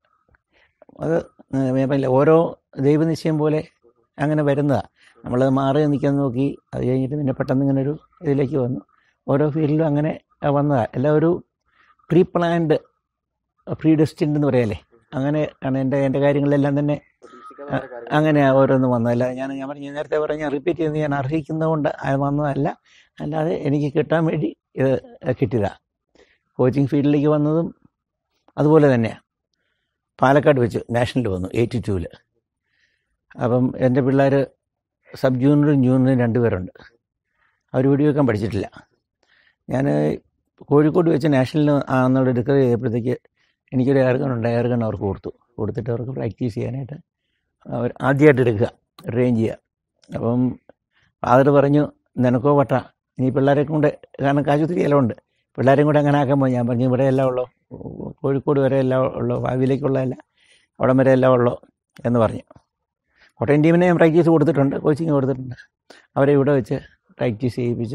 അത് ഞാൻ പറഞ്ഞില്ലേ, ഓരോ ദൈവനിശ്ചയം പോലെ അങ്ങനെ വരുന്നതാണ് നമ്മളത് മാറി നിൽക്കാൻ നോക്കി അത് കഴിഞ്ഞിട്ട് പിന്നെ പെട്ടെന്ന് ഇങ്ങനെ ഒരു ഇതിലേക്ക് വന്നു ഓരോ ഫീൽഡിലും അങ്ങനെ വന്നതാണ് എല്ലാം ഒരു പ്രീ പ്ലാൻഡ് പ്രീ ഡെസ്റ്റിൻഡ് എന്ന് പറയല്ലേ അങ്ങനെ ആണ് എൻ്റെ എൻ്റെ കാര്യങ്ങളെല്ലാം തന്നെ പ്രതീക്ഷിക്കാതെ ഓരോ കാര്യങ്ങൾ അങ്ങനെ ഓരോന്നും വന്നതല്ല ഞാൻ ഞാൻ പറഞ്ഞു നേരത്തെ പറഞ്ഞ റിപ്പീറ്റ് ചെയ്യുന്നത് ഞാൻ അർഹിക്കുന്നതുകൊണ്ട് അത് വന്നതല്ല അല്ലാതെ എനിക്ക് കിട്ടാൻ വേണ്ടി ഇത് കിട്ടിയതാണ് കോച്ചിങ് ഫീൽഡിലേക്ക് വന്നതും അതുപോലെ തന്നെയാണ് പാലക്കാട് വെച്ച് നാഷണൽ വന്നു എയ്റ്റി ടൂവിൽ അപ്പം എൻ്റെ പിള്ളേർ സബ് ജൂനിയറും ജൂനിയറും രണ്ടുപേരുണ്ട് അവർ വെടിവെക്കാൻ പഠിച്ചിട്ടില്ല ഞാൻ കോഴിക്കോട് വെച്ച് നാഷണലിൽ ആണെന്നുള്ള ഡിക്ലെയർ ചെയ്തപ്പോഴത്തേക്ക് എനിക്കൊരു എയർഗൺ ഉണ്ട് എയർഗൺ അവർക്ക് കൊടുത്തു കൊടുത്തിട്ട് അവർക്ക് പ്രാക്ടീസ് ചെയ്യാനായിട്ട് അവർ ആദ്യമായിട്ട് എടുക്കുക ട്രെയിൻ ചെയ്യുക അപ്പം ഫാദർ പറഞ്ഞു നിനക്കോ വട്ട ഇനി പിള്ളേരെ കൊണ്ട് കാരണം കാശുത്തിരി എല്ലാം ഉണ്ട് പിള്ളേരെയും കൂടെ അങ്ങനെ ആക്കുമ്പോൾ ഞാൻ പറഞ്ഞു ഇവിടെ എല്ലാം ഉള്ളൂ കോഴിക്കോട് വരെ എല്ലാം ഉള്ളൂ ഭാവിയിലേക്കുള്ള എല്ലാം അവിടം വരെ എല്ലാം ഉള്ളൂ എന്ന് പറഞ്ഞു കോട്ടയം ടീമിനെ ഞാൻ പ്രാക്ടീസ് കൊടുത്തിട്ടുണ്ട് കോച്ചിങ് കൊടുത്തിട്ടുണ്ട് അവരെ ഇവിടെ വെച്ച് പ്രാക്ടീസ് ചെയ്യിപ്പിച്ച്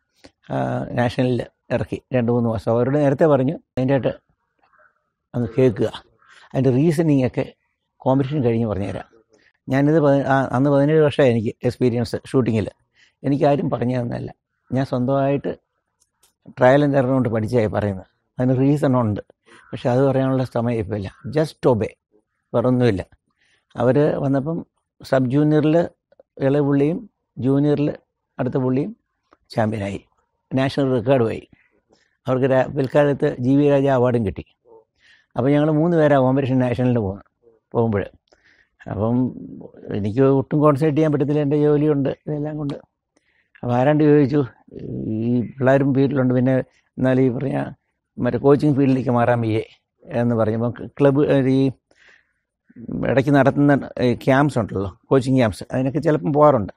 നാഷണലിൽ ഇറക്കി രണ്ട് മൂന്ന് മാസം അവരോട് നേരത്തെ പറഞ്ഞു അതിൻ്റെ ആയിട്ട് അങ്ങ് കേൾക്കുക അതിൻ്റെ റീസണിങ് ഒക്കെ കോമ്പറ്റീഷൻ കഴിഞ്ഞ് പറഞ്ഞുതരാം ഞാനിത് പതി- ആ, അന്ന് പതിനേഴ് വർഷമായി എനിക്ക് എക്സ്പീരിയൻസ് ഷൂട്ടിങ്ങിൽ എനിക്കാരും പറഞ്ഞു തന്നല്ല ഞാൻ സ്വന്തമായിട്ട് ട്രയൽ ആൻഡ് എറർ കൊണ്ട് പഠിച്ചായി പറയുന്നത് അതിന് റീസൺ ഉണ്ട് പക്ഷെ അത് പറയാനുള്ള സമയം ഇപ്പോൾ ഇല്ല ജസ്റ്റ് ഒബേ വേറൊന്നുമില്ല അവർ വന്നപ്പം സബ് ജൂനിയറിൽ ഇളയ പുള്ളിയും ജൂനിയറിൽ അടുത്ത പുള്ളിയും ചാമ്പ്യനായി നാഷണൽ റെക്കോർഡുമായി അവർക്ക് രാ- പിൽക്കാലത്ത് ജി വി രാജ അവാർഡും കിട്ടി അപ്പോൾ ഞങ്ങൾ മൂന്ന് പേരാണ് കോമ്പറ്റീഷൻ നാഷണലിന് പോകുന്നത് പോകുമ്പോൾ അപ്പം എനിക്ക് ഒട്ടും കോൺസെൻട്രേറ്റ് ചെയ്യാൻ പറ്റത്തില്ല എൻ്റെ ജോലിയുണ്ട് ഇതെല്ലാം കൊണ്ട് അപ്പോൾ ആരാണ്ട് ചോദിച്ചു ഈ പിള്ളേരും ഫീൽഡിലുണ്ട് പിന്നെ എന്നാൽ ഈ പറഞ്ഞ മറ്റേ കോച്ചിങ് ഫീൽഡിലേക്ക് മാറാൻ വയ്യേ എന്ന് പറഞ്ഞപ്പോൾ ക്ലബ്ബ് ഈ ഇടയ്ക്ക് നടത്തുന്ന ക്യാമ്പ്സ് ഉണ്ടല്ലോ കോച്ചിങ് ക്യാമ്പ്സ് അതിനൊക്കെ ചിലപ്പം പോകാറുണ്ട്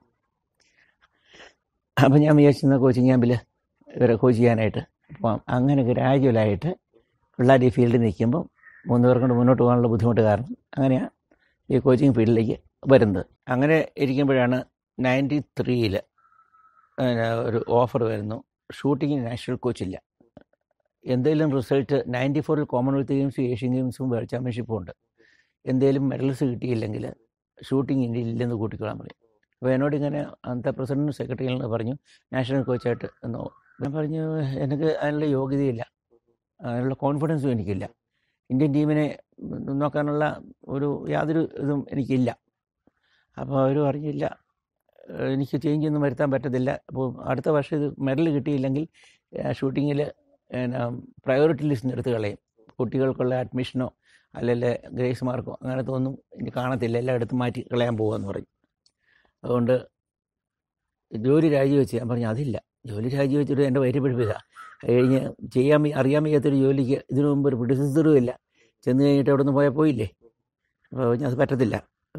അപ്പം ഞാൻ വിചാരിച്ചിരുന്ന കോച്ചിങ് ക്യാമ്പിൽ ഇവരെ കോച്ച് ചെയ്യാനായിട്ട് അപ്പം അങ്ങനെ ഗ്രാജുവലായിട്ട് പിള്ളേർ ഈ ഫീൽഡിൽ നിൽക്കുമ്പോൾ മൂന്ന് പേർ കൊണ്ട് മുന്നോട്ട് പോകാനുള്ള ബുദ്ധിമുട്ട് കാരണം അങ്ങനെയാണ് ഈ കോച്ചിങ് ഫീൽഡിലേക്ക് വരുന്നത് അങ്ങനെ ഇരിക്കുമ്പോഴാണ് നയൻറ്റി ത്രീയിൽ ഒരു ഓഫർ വരുന്നു ഷൂട്ടിങ്ങിന് നാഷണൽ കോച്ചില്ല എന്തെങ്കിലും റിസൾട്ട് നയൻറ്റി ഫോറിൽ കോമൺവെൽത്ത് ഗെയിംസും ഏഷ്യൻ ഗെയിംസും വേൾഡ് ചാമ്പ്യൻഷിപ്പും ഉണ്ട് എന്തെങ്കിലും മെഡൽസ് കിട്ടിയില്ലെങ്കിൽ ഷൂട്ടിംഗ് ഇന്ത്യയിൽ ഇല്ലെന്ന് കൂട്ടിക്കൊള്ളാൻ പറയും അപ്പോൾ എന്നോട് ഇങ്ങനെ അന്നത്തെ പ്രസിഡന്റും സെക്രട്ടറിയും പറഞ്ഞു നാഷണൽ കോച്ചായിട്ട് എന്നോ ഞാൻ പറഞ്ഞു എനിക്ക് അതിനുള്ള യോഗ്യതയില്ല അതിനുള്ള കോൺഫിഡൻസും എനിക്കില്ല ഇന്ത്യൻ ടീമിനെ നോക്കാനുള്ള ഒരു യാതൊരു ഇതും എനിക്കില്ല അപ്പോൾ അവർ പറഞ്ഞില്ല ഏഹ് എനിക്ക് ചേഞ്ച് ഒന്നും വരുത്താൻ പറ്റത്തില്ല അപ്പോൾ അടുത്ത വർഷം ഇത് മെഡൽ കിട്ടിയില്ലെങ്കിൽ ഷൂട്ടിങ്ങിൽ പ്രയോറിറ്റി ലിസ്റ്റിന് എടുത്ത് കളയും കുട്ടികൾക്കുള്ള അഡ്മിഷനോ അല്ലെങ്കിൽ ഗ്രേസ് മാർക്കോ അങ്ങനത്തെ ഒന്നും ഇനി കാണത്തില്ല എല്ലാം എടുത്ത് മാറ്റി കളയാൻ പോകുമെന്ന് പറഞ്ഞു അതുകൊണ്ട് ജോലി രാജിവെച്ച് ഞാൻ പറഞ്ഞു അതില്ല ജോലി രാജിവെച്ചിട്ട് എൻ്റെ വയറ്റ് പിടിപ്പിക്കുക കഴിഞ്ഞ് ചെയ്യാൻ വയ്യ- അറിയാൻ വയ്യാത്തൊരു ജോലിക്ക് ഇതിനു മുമ്പ് ഒരു പിടിച്ചിത്തറും ഇല്ല ചെന്ന് കഴിഞ്ഞിട്ട് അവിടെ നിന്ന് പോയാൽ പോയില്ലേ അപ്പോൾ പറഞ്ഞു, അത് പറ്റത്തില്ല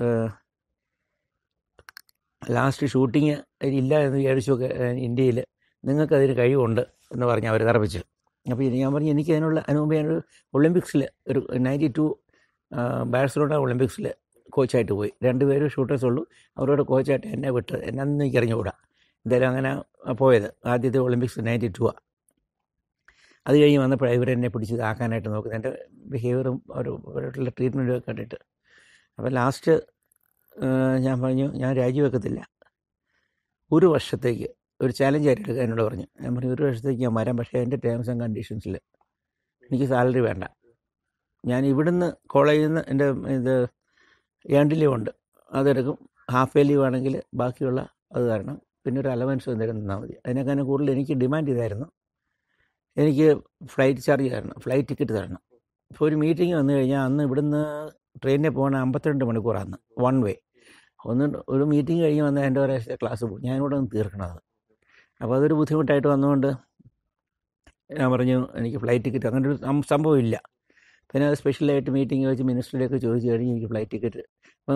ലാസ്റ്റ് ഷൂട്ടിങ് ഇല്ല എന്ന് വിചാരിച്ചു ഇന്ത്യയിൽ നിങ്ങൾക്കതിന് കഴിവുണ്ട് എന്ന് പറഞ്ഞ് അവർ തറപ്പിച്ചു അപ്പോൾ ഇത് ഞാൻ പറഞ്ഞു എനിക്ക് അതിനുള്ള അതിന് മുമ്പ് ഞാനൊരു ഒളിമ്പിക്സിൽ ഒരു നയൻറ്റി ടു ബാഴ്സലോണ ഒളിമ്പിക്സിൽ കോച്ചായിട്ട് പോയി രണ്ടുപേരും ഷൂട്ടേഴ്സ് ഉള്ളൂ അവരോട് കോച്ചായിട്ട് എന്നെ വിട്ട് എന്നു എനിക്ക് അറിഞ്ഞുകൂടാ എന്തായാലും അങ്ങനെ പോയത് ആദ്യത്തെ ഒളിമ്പിക്സ് നയൻറ്റി ടു ആ അത് കഴിഞ്ഞ് വന്നപ്പോഴാണ് ഇവർ എന്നെ പിടിച്ച് ഇതാക്കാനായിട്ട് നോക്കുന്നത് എൻ്റെ ബിഹേവിയറും ഒരു അവരായിട്ടുള്ള ട്രീറ്റ്മെൻറ്റും ഒക്കെ കണ്ടിട്ട് അപ്പോൾ ലാസ്റ്റ് ഞാൻ പറഞ്ഞു ഞാൻ രാജിവെക്കത്തില്ല ഒരു വർഷത്തേക്ക് ഒരു ചാലഞ്ച് ആയിട്ട് എടുക്കാൻ എന്നോട് പറഞ്ഞു ഞാൻ പറഞ്ഞു ഒരു വർഷത്തേക്ക് ഞാൻ വരാം പക്ഷേ എൻ്റെ ടേംസ് ആൻഡ് കണ്ടീഷൻസിൽ എനിക്ക് സാലറി വേണ്ട ഞാൻ ഇവിടുന്ന് കോളേജിൽ നിന്ന് എൻ്റെ ഇത് ഏണ്ട് ലീവ് ഉണ്ട് അതെടുക്കും ഹാഫ് ഡേ ലീവ് ആണെങ്കിൽ ബാക്കിയുള്ള അത് തരണം പിന്നെ ഒരു അലവൻസ് എന്തെങ്കിലും തന്നാൽ മതി അതിനേക്കാളും കൂടുതൽ എനിക്ക് ഡിമാൻഡ് ചെയ്തായിരുന്നു എനിക്ക് ഫ്ലൈറ്റ് ചാർജ് തരണം ഫ്ലൈറ്റ് ടിക്കറ്റ് തരണം ഇപ്പോൾ ഒരു മീറ്റിംഗ് വന്നു കഴിഞ്ഞാൽ അന്ന് ഇവിടുന്ന് ട്രെയിനിൽ പോകണ അമ്പത്തിരണ്ട് മണിക്കൂറാണ് വൺ വേ ഒന്ന് ഒരു മീറ്റിംഗ് കഴിഞ്ഞ് വന്നാൽ എൻ്റെ ഒരാഴ്ചത്തെ ക്ലാസ് പോകും ഞാനിവിടെ ഒന്ന് തീർക്കണത് അപ്പോൾ അതൊരു ബുദ്ധിമുട്ടായിട്ട് വന്നുകൊണ്ട് ഞാൻ പറഞ്ഞു എനിക്ക് ഫ്ലൈറ്റ് ടിക്കറ്റ് അങ്ങനെ ഒരു സം- സംഭവം ഇല്ല പിന്നെ അത് സ്പെഷ്യലായിട്ട് മീറ്റിംഗ് വെച്ച് മിനിസ്റ്ററിലേക്ക് ചോദിച്ചു കഴിഞ്ഞ് എനിക്ക് ഫ്ലൈറ്റ് ടിക്കറ്റ് അപ്പം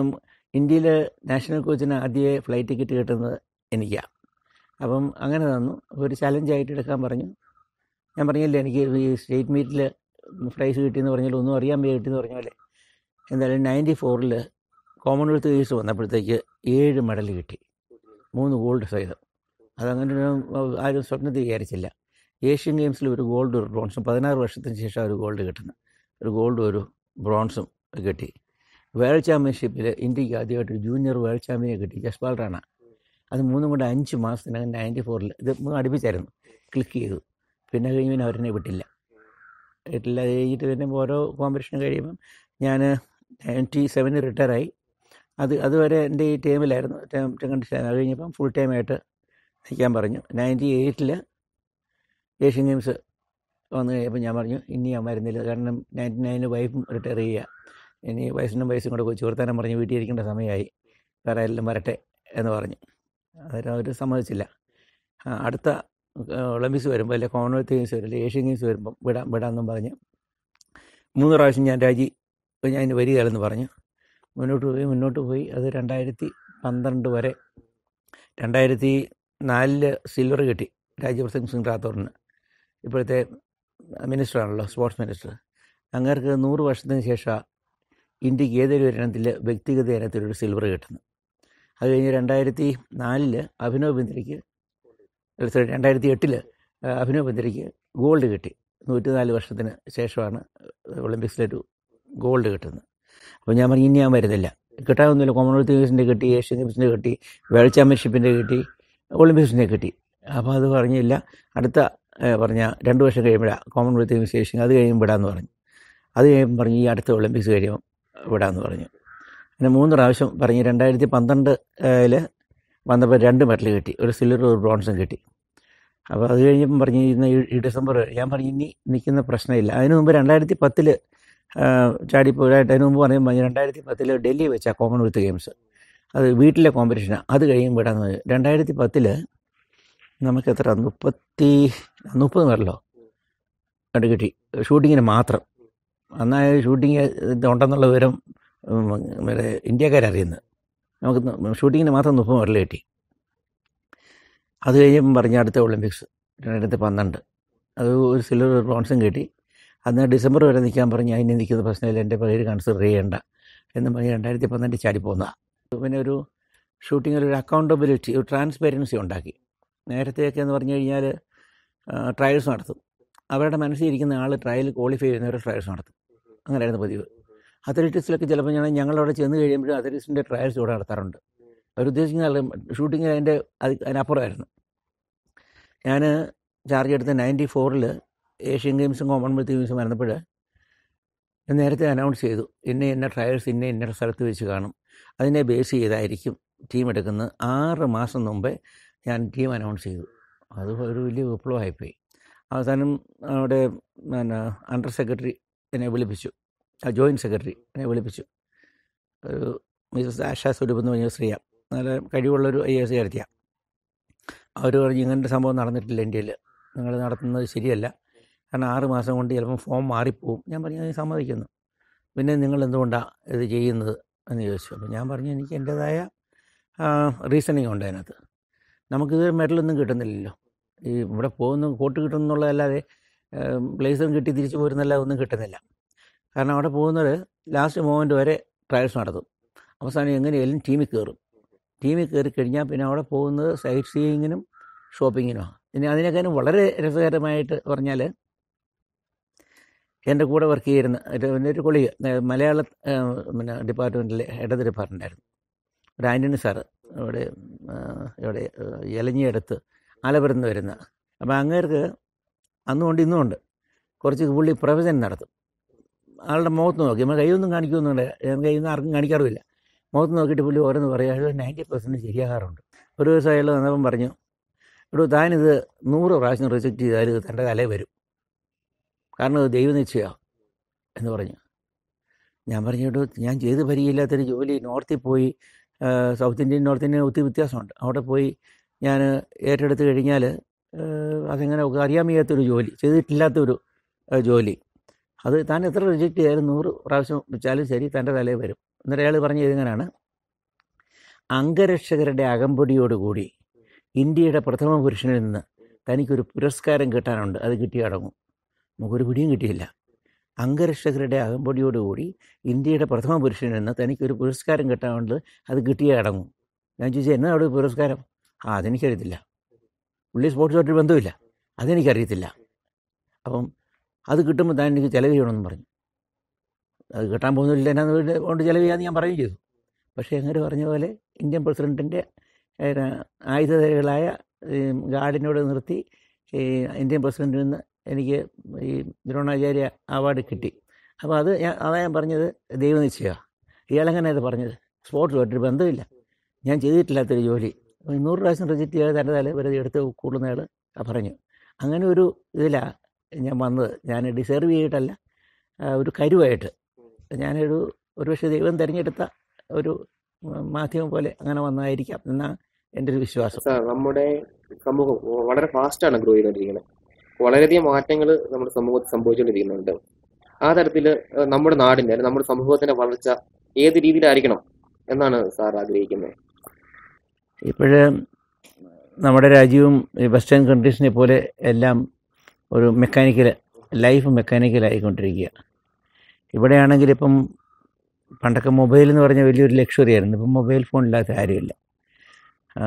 ഇന്ത്യയിൽ നാഷണൽ കോച്ചിന് ആദ്യമേ ഫ്ലൈറ്റ് ടിക്കറ്റ് കിട്ടുന്നത് എനിക്കാണ് അപ്പം അങ്ങനെ തന്നു ഒരു ചലഞ്ചായിട്ട് എടുക്കാൻ പറഞ്ഞു ഞാൻ പറഞ്ഞില്ലേ എനിക്ക് ഈ സ്റ്റേറ്റ് മീറ്റിൽ പ്രൈസ് കിട്ടിയെന്ന് പറഞ്ഞാൽ ഒന്നും അറിയാൻ വയ്യ കിട്ടിയെന്ന് പറഞ്ഞ പോലെ എന്തായാലും നയൻറ്റി ഫോറിൽ കോമൺവെൽത്ത് ഗെയിംസ് വന്നപ്പോഴത്തേക്ക് ഏഴ് മെഡൽ കിട്ടി മൂന്ന് ഗോൾഡ് സഹിതം അതങ്ങനെ ഒരു ആരും സ്വപ്നത്തിൽ വിചാരിച്ചില്ല ഏഷ്യൻ ഗെയിംസിൽ ഒരു ഗോൾഡ് ഒരു ബ്രോൺസും പതിനാറ് വർഷത്തിന് ശേഷം ഒരു ഗോൾഡ് കിട്ടുന്നത് ഒരു ഗോൾഡും ഒരു ബ്രോൺസും കിട്ടി വേൾഡ് ചാമ്പ്യൻഷിപ്പിൽ ഇന്ത്യക്ക് ആദ്യമായിട്ട് ഒരു ജൂനിയർ വേൾഡ് ചാമ്പ്യനെ കിട്ടി ജസ്പാൽ റാണ അത് മൂന്നും കൊണ്ട് അഞ്ച് മാസത്തിനകം നയൻറ്റി ഫോറിൽ ഇത് മൂന്ന് അടുപ്പിച്ചായിരുന്നു ക്ലിക്ക് ചെയ്തു പിന്നെ കഴിയുമ്പോൾ അവരെന്നെ വിട്ടില്ല വിട്ടില്ല അത് കഴിഞ്ഞിട്ട് പിന്നെ ഓരോ കോമ്പറ്റീഷൻ കഴിയുമ്പം ഞാൻ നയൻറ്റി സെവനിൽ റിട്ടയറായി അത് അതുവരെ എൻ്റെ ഈ ടീമിലായിരുന്നു കണ്ടീഷൻ അത് കഴിഞ്ഞപ്പം ഫുൾ ടൈമായിട്ട് നിൽക്കാൻ പറഞ്ഞു നയൻറ്റി എയ്റ്റിൽ ഏഷ്യൻ ഗെയിംസ് വന്നു കഴിഞ്ഞപ്പോൾ ഞാൻ പറഞ്ഞു ഇനി ഞാൻ വരുന്നില്ല കാരണം നയൻറ്റി നയനിൽ വൈഫും റിട്ടയർ ചെയ്യുക ഇനി വയസ്സിനും വയസ്സും കൂടെ കൊച്ചു വർത്താനം പറഞ്ഞ് വീട്ടിൽ ഇരിക്കേണ്ട സമയമായി വേറെ എല്ലാം വരട്ടെ എന്ന് പറഞ്ഞു അന്നേരം അവർ സമ്മതിച്ചില്ല ആ, അടുത്ത ആ, ഒളിമ്പിക്സ് വരുമ്പോൾ അല്ലെങ്കിൽ കോമൺവെൽത്ത് ഗെയിംസ് വരും അല്ലെങ്കിൽ ഏഷ്യൻ ഗെയിംസ് വരുമ്പോൾ വിടാം വിടാമെന്നും പറഞ്ഞ് മൂന്ന് പ്രാവശ്യം ഞാൻ രാജി ഞാൻ ഇനി വരികയാണെന്ന് പറഞ്ഞു മുന്നോട്ട് പോയി മുന്നോട്ട് പോയി അത് രണ്ടായിരത്തി പന്ത്രണ്ട് വരെ രണ്ടായിരത്തി നാലില് സിൽവർ കിട്ടി രാജ്യപ്രസംഗ് സിംഗ് റാത്തോറിന് ഇപ്പോഴത്തെ മിനിസ്റ്ററാണല്ലോ സ്പോർട്സ് മിനിസ്റ്റർ അങ്ങേർക്ക് നൂറ് വർഷത്തിന് ശേഷം ഇന്ത്യക്ക് ഏതൊരു ഒരു ഇനത്തിൽ വ്യക്തിഗത ഇനത്തിൽ ഒരു സിൽവർ കിട്ടുന്നു അത് കഴിഞ്ഞ് രണ്ടായിരത്തി നാലില് അഭിനവ് ബിന്ദ്രയ്ക്ക് സോറി രണ്ടായിരത്തി എട്ടില് അഭിനവ് ബിന്ദ്രയ്ക്ക് ഗോൾഡ് കിട്ടി നൂറ്റിനാല് വർഷത്തിന് ശേഷമാണ് ഒളിമ്പിക്സിലൊരു ഗോൾഡ് കിട്ടുന്നത് അപ്പോൾ ഞാൻ പറഞ്ഞു ഇനി ഞാൻ വരുന്നില്ല കിട്ടാവുന്നില്ല കോമൺവെൽത്ത് ഗെയിംസിൻ്റെ കിട്ടി ഏഷ്യൻ ഗെയിംസിൻ്റെ കിട്ടി വേൾഡ് ചാമ്പ്യൻഷിപ്പിൻ്റെ കിട്ടി ഒളിമ്പിക്സിൻ്റെ കിട്ടി അപ്പോൾ അത് പറഞ്ഞില്ല അടുത്ത ഏഹ്, പറഞ്ഞ രണ്ട് വർഷം കഴിയുമ്പോഴാണ് കോമൺവെൽത്ത് ഗെയിംസ് ഏഷ്യൻ അത് കഴിയുമ്പോൾ വിടാമെന്ന് പറഞ്ഞു അത് കഴിയുമ്പോൾ പറഞ്ഞു ഈ അടുത്ത ഒളിമ്പിക്സ് കഴിയുമ്പോൾ വിടാമെന്ന് പറഞ്ഞു പിന്നെ മൂന്ന് പ്രാവശ്യം പറഞ്ഞ് രണ്ടായിരത്തി പന്ത്രണ്ടിൽ വന്നപ്പോൾ രണ്ട് മെഡൽ കിട്ടി ഒരു സിൽവർ ഒരു ബ്രോൺസും കിട്ടി അപ്പോൾ അത് കഴിഞ്ഞപ്പം പറഞ്ഞ് ഇന്ന് ഈ- ഈ ഡിസംബർ വരെ ഞാൻ പറഞ്ഞു ഇനി നിൽക്കുന്ന പ്രശ്നമില്ല അതിന് മുമ്പ് രണ്ടായിരത്തി പത്തിൽ ചാടിപ്പോയിട്ട് അതിന് മുമ്പ് പറയുമ്പോൾ പറഞ്ഞു രണ്ടായിരത്തി പത്തിൽ ഡൽഹി വെച്ചാൽ കോമൺവെൽത്ത് ഗെയിംസ് അത് വീട്ടിലെ കോമ്പറ്റീഷനാണ് അത് കഴിയുമ്പോൾ വിടാന്ന് പറഞ്ഞു രണ്ടായിരത്തി പത്തിൽ നമുക്ക് എത്ര മുപ്പത്തി മുപ്പത് മെഡലോ അത് കിട്ടി ഷൂട്ടിങ്ങിന് മാത്രം എന്നാൽ ഷൂട്ടിങ് ഉണ്ടെന്നുള്ള വിവരം ഉം, മറ്റേ ഇന്ത്യക്കാരറിയുന്നത് നമുക്ക് ഷൂട്ടിങ്ങിന് മാത്രം മുപ്പത് മെഡൽ കിട്ടി അത് കഴിഞ്ഞപ്പം പറഞ്ഞ അടുത്ത ഒളിമ്പിക്സ് രണ്ടായിരത്തി പന്ത്രണ്ട് അത് ഒരു സിൽവർ ഒരു ബ്രോൺസും കിട്ടി അന്ന് ഡിസംബർ വരെ നിൽക്കാൻ പറഞ്ഞ് അതിന് നിൽക്കുന്ന പ്രശ്നമില്ല എൻ്റെ പേര് കൺസിഡർ ചെയ്യേണ്ട എന്ന് പറഞ്ഞ് രണ്ടായിരത്തി പന്ത്രണ്ടിൽ ചാടിപ്പോന്നതാണ് പിന്നെ ഒരു ഷൂട്ടിങ്ങിൽ ഒരു അക്കൗണ്ടബിലിറ്റി ഒരു ട്രാൻസ്പെറൻസി ഉണ്ടാക്കി നേരത്തെയൊക്കെ എന്ന് പറഞ്ഞു കഴിഞ്ഞാൽ ട്രയൽസ് നടത്തും അവരുടെ മനസ്സിൽ ഇരിക്കുന്ന ആൾ ട്രയൽ ക്വാളിഫൈ ചെയ്യുന്നവർ ട്രയൽസ് നടത്തും അങ്ങനെയായിരുന്നു പതിവ് അത്ലറ്റിക്സിലൊക്കെ ചിലപ്പോൾ ഞാൻ ഞങ്ങളവിടെ ചെന്ന് കഴിയുമ്പോഴും അത്ലറ്റിക്സിൻ്റെ ട്രയൽസ് ഇവിടെ നടത്താറുണ്ട് അവരുദ്ദേശിക്കുന്ന ഷൂട്ടിങ് അതിൻ്റെ അത് അതിനപ്പുറമായിരുന്നു ഞാൻ ചാർജ് എടുത്ത നയൻറ്റി ഫോറിൽ ഏഷ്യൻ ഗെയിംസും കോമൺവെൽത്ത് ഗെയിംസും വരുന്നപ്പോൾ നേരത്തെ അനൗൺസ് ചെയ്തു ഇന്ന ഇന്ന ട്രയൽസ് ഇന്ന ഇന്ന സ്ഥലത്ത് വെച്ച് കാണും അതിനെ ബേസ് ചെയ്തായിരിക്കും ടീം എടുക്കുന്നത് ആറ് മാസം മുമ്പേ ഞാൻ ടീം അനൗൺസ് ചെയ്തു അത് ഒരു വലിയ വിപ്ലവമായിപ്പോയി അവസാനം അവിടെ പിന്നെ അണ്ടർ സെക്രട്ടറി എന്നെ വിളിപ്പിച്ചു ആ ജോയിൻറ്റ് സെക്രട്ടറി എന്നെ വിളിപ്പിച്ചു ഒരു മിസസ് ആശാ സ്വരൂപ് എന്ന് പറഞ്ഞ സ്ത്രീയാണ് നല്ല കഴിവുള്ളൊരു ഐ എസ് കാരത്തിയാണ് അവർ പറഞ്ഞു ഇങ്ങനത്തെ സംഭവം നടന്നിട്ടില്ല ഇന്ത്യയിൽ നിങ്ങൾ നടത്തുന്നത് ശരിയല്ല കാരണം ആറ് മാസം കൊണ്ട് ചിലപ്പോൾ ഫോം മാറിപ്പോവും ഞാൻ പറഞ്ഞു "അത് സമ്മതിക്കുന്നു പിന്നെ നിങ്ങൾ എന്തുകൊണ്ടാണ് ഇത് ചെയ്യുന്നത് എന്ന് ചോദിച്ചു അപ്പോൾ ഞാൻ പറഞ്ഞു എനിക്ക് എൻ്റേതായ റീസണിങ് ഉണ്ട് അതിനകത്ത് നമുക്കിത് മെഡലൊന്നും കിട്ടുന്നില്ലല്ലോ ഈ ഇവിടെ പോകുന്ന കോട്ട് കിട്ടുന്നുള്ളതല്ലാതെ പ്ലേസും കിട്ടി തിരിച്ചു പോരുന്നല്ല ഒന്നും കിട്ടുന്നില്ല കാരണം അവിടെ പോകുന്നത് ലാസ്റ്റ് മൊമെൻ്റ് വരെ ട്രയൽസ് നടത്തും അവസാനം എങ്ങനെയായാലും ടീമിൽ കയറും ടീമിൽ കയറി കഴിഞ്ഞാൽ പിന്നെ അവിടെ പോകുന്നത് സൈറ്റ് സീയിങ്ങിനും ഷോപ്പിങ്ങിനുമാണ് ഇനി അതിനേക്കാളും വളരെ രസകരമായിട്ട് പറഞ്ഞാൽ എൻ്റെ കൂടെ വർക്ക് ചെയ്യുന്ന ഒരു എൻ്റെ ഒരു കൊളീഗ് മലയാള ആ, പിന്നെ ഡിപ്പാർട്ട്മെൻറ്റിലെ ഇടത് ഡിപ്പാർട്ട്മെൻറ്റായിരുന്നു ഒരു ആൻ്റണി സാറ് ഇവിടെ ആ, ഇവിടെ ഇലഞ്ഞിയടുത്ത് ആലപുരത്ത് നിന്ന് വരുന്ന അപ്പോൾ അങ്ങേർക്ക് അന്നുകൊണ്ട് ഇന്നുമുണ്ട് കുറച്ച് പുള്ളി പ്രവചനം നടത്തും ആളുടെ മുഖത്ത് നോക്കി നമ്മൾ കൈയൊന്നും കാണിക്കുന്നുണ്ട് ഞാൻ കൈയൊന്നും ആർക്കും കാണിക്കാറുമില്ല മുഖത്ത് നോക്കിയിട്ട് പുള്ളി ഓരോന്ന് പറയുക നയൻറ്റി പെർസെൻറ്റ് ശരിയാകാറുണ്ട് ഒരു ദിവസം അയാൾ വന്നപ്പം പറഞ്ഞു എടോ താനിത് നൂറ് പ്രാവശ്യം റിജക്റ്റ് ചെയ്താൽ ഇത് തൻ്റെ തലേ വരും കാരണം അത് ദൈവനിശ്ചയമാണ് എന്ന് പറഞ്ഞു ഞാൻ പറഞ്ഞു കേട്ടോ ഞാൻ ചെയ്ത് പരിചയമില്ലാത്തൊരു ജോലി നോർത്തിൽ പോയി ആ, സൗത്ത് ഇന്ത്യൻ നോർത്ത് ഇന്ത്യൻ ഒത്തിരി വ്യത്യാസമുണ്ട് അവിടെ പോയി ഞാൻ ഏറ്റെടുത്ത് കഴിഞ്ഞാൽ ആ, അതെങ്ങനെ ഒക്കെ അറിയാൻ വയ്യാത്തൊരു ജോലി ചെയ്തിട്ടില്ലാത്തൊരു ആ, ജോലി അത് താൻ എത്ര റിജക്റ്റ് ചെയ്താലും നൂറ് പ്രാവശ്യം വെച്ചാലും ശരി തൻ്റെ തലയിൽ വരും എന്നിട്ട് അയാൾ പറഞ്ഞത് ഇങ്ങനെയാണ് അംഗരക്ഷകരുടെ അകമ്പടിയോടുകൂടി ഇന്ത്യയുടെ പ്രഥമ പുരുഷനിൽ നിന്ന് തനിക്കൊരു പുരസ്കാരം കിട്ടാനുണ്ട് അത് കിട്ടി അടങ്ങും നമുക്കൊരു പിടിയും കിട്ടിയില്ല അംഗരക്ഷകരുടെ അകമ്പടിയോടുകൂടി ഇന്ത്യയുടെ പ്രഥമ പുരുഷനിൽ നിന്ന് തനിക്കൊരു പുരസ്കാരം കിട്ടാനുണ്ട് അത് കിട്ടിയേ അടങ്ങും ഞാൻ ചോദിച്ചാൽ എന്നാ അവിടെ പുരസ്കാരം ആ അതെനിക്കറിയത്തില്ല പുള്ളി സ്പോർട്സുമായിട്ട് ബന്ധമില്ല അതെനിക്കറിയത്തില്ല അപ്പം അത് കിട്ടുമ്പോൾ താൻ എനിക്ക് ചിലവ് ചെയ്യണമെന്ന് പറഞ്ഞു അത് കിട്ടാൻ പോകുന്നില്ല എന്നാന്ന് വീട് കൊണ്ട് ചിലവ് ചെയ്യാമെന്ന് ഞാൻ പറയുകയും ചെയ്തു പക്ഷേ അങ്ങനെ പറഞ്ഞ പോലെ ഇന്ത്യൻ പ്രസിഡൻറ്റിൻ്റെ ആയുധധാരികളായ ഈ ഗാർഡിനോട് നിർത്തി ഈ ഇന്ത്യൻ പ്രസിഡൻറ്റിൽ നിന്ന് എനിക്ക് ഈ ദ്രോണാചാര്യ അവാർഡ് കിട്ടി അപ്പോൾ അത് ഞാൻ അതാ ഞാൻ പറഞ്ഞത് ദൈവനിശ്ചയമാണ് ഇയാളെങ്ങനെ അത് പറഞ്ഞത് സ്പോർട്സുമായിട്ടൊരു ബന്ധമില്ല ഞാൻ ചെയ്തിട്ടില്ലാത്തൊരു ജോലി നൂറ് പ്രാവശ്യം റിജക്റ്റ് ചെയ്യാതെ തൻ്റെ തല വെറുതെ എടുത്ത് കൂടുന്നയാൾ പറഞ്ഞു അങ്ങനെ ഒരു ഇതിലാണ് ഞാൻ വന്നത് ഞാൻ ഡിസേർവ് ചെയ്തിട്ടല്ല ആ, ഒരു കരുവായിട്ട് ഞാനൊരു ഒരുപക്ഷെ ദൈവം തിരഞ്ഞെടുത്ത ഒരു മാധ്യമം പോലെ അങ്ങനെ വന്നതായിരിക്കാം എന്നാണ് എൻ്റെ ഒരു വിശ്വാസം സാർ നമ്മുടെ സമൂഹം വളരെ ഫാസ്റ്റാണ് ഗ്രോ ചെയ്തുകൊണ്ടിരിക്കുന്നത് വളരെയധികം മാറ്റങ്ങൾ നമ്മുടെ സമൂഹത്തിൽ സംഭവിച്ചുകൊണ്ടിരിക്കുന്നുണ്ട് ആ തരത്തിൽ നമ്മുടെ നാടിന്റെ അല്ലെങ്കിൽ നമ്മുടെ സമൂഹത്തിന്റെ വളർച്ച ഏത് രീതിയിലായിരിക്കണം എന്നാണ് സാർ ആഗ്രഹിക്കുന്നത് ഇപ്പോഴ് നമ്മുടെ രാജ്യവും ഈ വെസ്റ്റേൺ കൺട്രീസിനെ പോലെ എല്ലാം ഒരു മെക്കാനിക്കൽ ലൈഫ് മെക്കാനിക്കലായിക്കൊണ്ടിരിക്കുക ഇവിടെയാണെങ്കിൽ ഇപ്പം പണ്ടൊക്കെ മൊബൈൽ എന്ന് പറഞ്ഞാൽ വലിയൊരു ലക്ഷറി ആയിരുന്നു ഇപ്പം മൊബൈൽ ഫോൺ ഇല്ലാത്ത ആരുമില്ല ആ,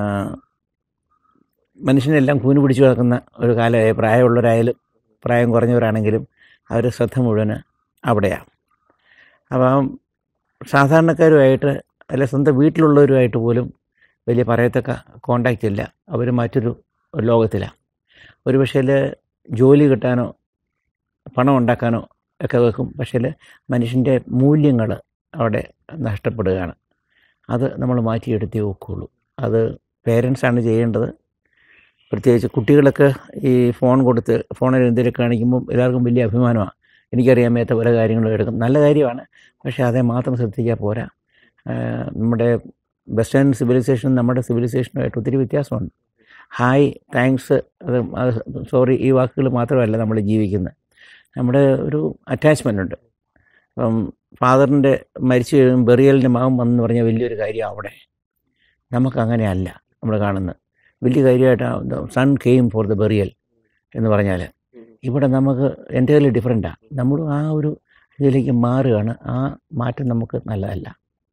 മനുഷ്യനെല്ലാം കൂന് പിടിച്ചു കിടക്കുന്ന ഒരു കാലമായി പ്രായമുള്ളവരായാലും പ്രായം കുറഞ്ഞവരാണെങ്കിലും അവരുടെ ശ്രദ്ധ മുഴുവൻ അവിടെയാണ് അപ്പം സാധാരണക്കാരുമായിട്ട് അല്ലെ സ്വന്തം വീട്ടിലുള്ളവരുമായിട്ട് പോലും വലിയ പറയത്തക്ക കോണ്ടാക്റ്റ് ഇല്ല അവർ മറ്റൊരു ലോകത്തിലാണ് ഒരു പക്ഷേ ജോലി കിട്ടാനോ പണം ഉണ്ടാക്കാനോ ഒക്കെ വെക്കും പക്ഷേ മനുഷ്യൻ്റെ മൂല്യങ്ങൾ അവിടെ നഷ്ടപ്പെടുകയാണ് അത് നമ്മൾ മാറ്റിയെടുത്തേ ഒക്കുള്ളൂ അത് പേരൻസാണ് ചെയ്യേണ്ടത് പ്രത്യേകിച്ച് കുട്ടികളൊക്കെ ഈ ഫോൺ കൊടുത്ത് ഫോണിൽ എന്തെങ്കിലും കാണിക്കുമ്പോൾ എല്ലാവർക്കും വലിയ അഭിമാനമാണ് എനിക്കറിയാൻ മേത്ത പല കാര്യങ്ങളും എടുക്കും നല്ല കാര്യമാണ് പക്ഷേ അതേ മാത്രം ശ്രദ്ധിച്ചാൽ പോരാ ആ, നമ്മുടെ വെസ്റ്റേൺ സിവിലൈസേഷനും നമ്മുടെ സിവിലൈസേഷനുമായിട്ട് ഒത്തിരി വ്യത്യാസമുണ്ട് ഹായ് താങ്ക്സ് അത് അത് സോറി ഈ വാക്കുകൾ മാത്രമല്ല നമ്മൾ ജീവിക്കുന്നത് നമ്മുടെ ഒരു അറ്റാച്ച്മെൻ്റ് ഉണ്ട് അപ്പം ഫാദറിൻ്റെ മരിച്ചു കഴിയുമ്പോൾ ബെറിയലിൻ്റെ മകൻ വന്നെന്ന് പറഞ്ഞാൽ വലിയൊരു കാര്യം അവിടെ നമുക്കങ്ങനെയല്ല നമ്മൾ കാണുന്നത് വലിയ കാര്യമായിട്ട് son came for the burial എന്ന് പറഞ്ഞാൽ ഇവിടെ നമുക്ക് എൻ്റെ ഡിഫറെൻറ്റാണ് നമ്മൾ ആ ഒരു ഇതിലേക്ക് മാറുകയാണ് ആ മാറ്റം നമുക്ക് നല്ലതല്ല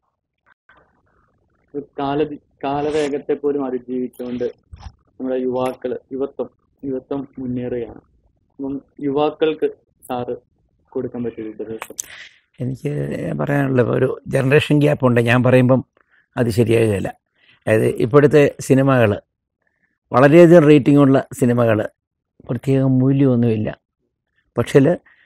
കാല കാലവേഗത്തെ പോലും അതിജീവിച്ചുകൊണ്ട് നമ്മുടെ യുവാക്കള് യുവത്വം യുവത്വം മുന്നേറുകയാണ് അപ്പം യുവാക്കൾക്ക് സാറ് കൊടുക്കാൻ പറ്റിയ ഉപദേശം എനിക്ക് പറയാനുള്ള ഒരു ജനറേഷൻ ഗ്യാപ്പ് ഉണ്ട് ഞാൻ പറയുമ്പം അത് ശരിയാകുകയില്ല അതായത് ഇപ്പോഴത്തെ സിനിമകൾ വളരെയധികം റേറ്റിംഗ് ഉള്ള സിനിമകൾ പ്രത്യേകം മൂല്യമൊന്നുമില്ല പക്ഷേ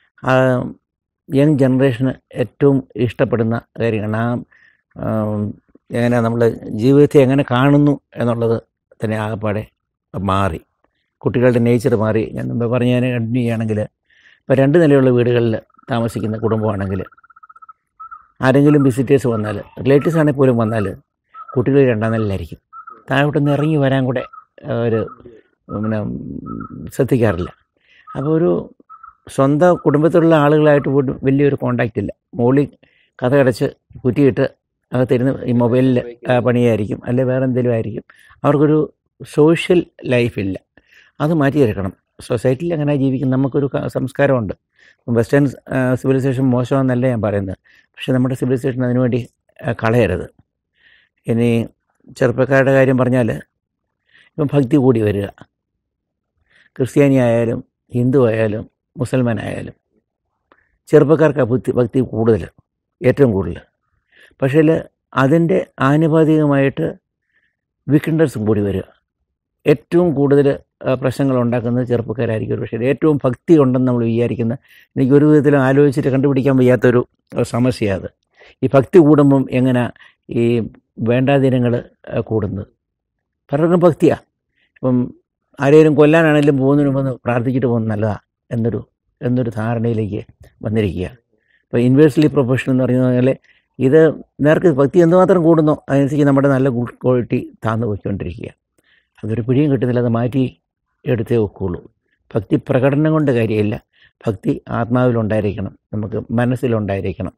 യങ് ജനറേഷന് ഏറ്റവും ഇഷ്ടപ്പെടുന്ന കാര്യമാണ് ആ ആം, എങ്ങനെ നമ്മൾ ജീവിതത്തെ എങ്ങനെ കാണുന്നു എന്നുള്ളത് തന്നെ ആകപ്പാടെ മാറി കുട്ടികളുടെ നേച്ചർ മാറി ഞാൻ മുമ്പ് പറഞ്ഞ ഞാൻ കണ്ടിന്യൂ ചെയ്യുകയാണെങ്കിൽ ഇപ്പോൾ രണ്ട് നിലയുള്ള വീടുകളിൽ താമസിക്കുന്ന കുടുംബമാണെങ്കിൽ ആരെങ്കിലും വിസിറ്റേഴ്സ് വന്നാൽ റിലേറ്റീവ്സ് ആണെങ്കിൽ പോലും വന്നാൽ കുട്ടികൾ രണ്ടാം നിലയിലായിരിക്കും താഴോട്ട് നിന്ന് ഇറങ്ങി വരാൻ കൂടെ അവർ പിന്നെ ഉം, ശ്രദ്ധിക്കാറില്ല അപ്പോൾ ഒരു സ്വന്തം കുടുംബത്തിലുള്ള ആളുകളായിട്ട് പോലും വലിയൊരു കോണ്ടാക്റ്റ് ഇല്ല മോളിൽ കഥ അടച്ച് കുറ്റിയിട്ട് അകത്തിരുന്ന് ഈ മൊബൈലിൽ പണിയായിരിക്കും അല്ലെ വേറെ എന്തെങ്കിലും ആയിരിക്കും അവർക്കൊരു സോഷ്യൽ ലൈഫില്ല അത് മാറ്റിയെടുക്കണം സൊസൈറ്റിയിൽ അങ്ങനെ ജീവിക്കും നമുക്കൊരു ക- സംസ്കാരമുണ്ട് വെസ്റ്റേൺ സിവിലൈസേഷൻ മോശമാണെന്നല്ല ഞാൻ പറയുന്നത് പക്ഷേ നമ്മുടെ സിവിലൈസേഷൻ അതിനുവേണ്ടി ആ, കളയരുത് ഇനി ചെറുപ്പക്കാരുടെ കാര്യം പറഞ്ഞാൽ ഇപ്പം ഭക്തി കൂടി വരിക ക്രിസ്ത്യാനി ആയാലും ഹിന്ദു ആയാലും മുസൽമാൻ ആയാലും ചെറുപ്പക്കാർക്ക് ഭക്തി ഭക്തി കൂടുതൽ ഏറ്റവും കൂടുതൽ പക്ഷേ അതിൻ്റെ ആനുപാതികമായിട്ട് വീക്കെൻഡേഴ്സും കൂടി വരിക ഏറ്റവും കൂടുതൽ പ്രശ്നങ്ങൾ ഉണ്ടാക്കുന്നത് ചെറുപ്പക്കാരായിരിക്കും ഒരു പക്ഷേ ഏറ്റവും ഭക്തി ഉണ്ടെന്ന് നമ്മൾ വിചാരിക്കുന്ന എനിക്ക് ഒരു വിധത്തിലും ആലോചിച്ചിട്ട് കണ്ടുപിടിക്കാൻ വയ്യാത്തൊരു സമസ്യ അത് ഈ ഭക്തി കൂടുമ്പം എങ്ങനെ ഈ വേണ്ടാദിനങ്ങൾ കൂടുന്നത് പലർക്കും ഭക്തിയാണ് ഇപ്പം ആരെയും കൊല്ലാനാണെങ്കിലും പോകുന്നതിന് മുമ്പ് ഒന്ന് പ്രാർത്ഥിച്ചിട്ട് പോകുന്നത് നല്ലതാണ് എന്നൊരു എന്നൊരു ധാരണയിലേക്ക് വന്നിരിക്കുക ഇപ്പോൾ ഇൻവേഴ്സ്ലി പ്രൊഫഷണൽ എന്ന് പറയുന്ന പോലെ ഇത് നേർക്ക് ഭക്തി എന്തുമാത്രം കൂടുന്നോ അതനുസരിച്ച് നമ്മുടെ നല്ല ഗുഡ് ക്വാളിറ്റി താന്നു പോയിക്കൊണ്ടിരിക്കുക അതൊരു പിടിയും കിട്ടുന്നില്ല അത് മാറ്റി എടുത്തേ ഒക്കുള്ളൂ ഭക്തി പ്രകടനം കൊണ്ട് കാര്യമില്ല ഭക്തി ആത്മാവിലുണ്ടായിരിക്കണം നമുക്ക് മനസ്സിലുണ്ടായിരിക്കണം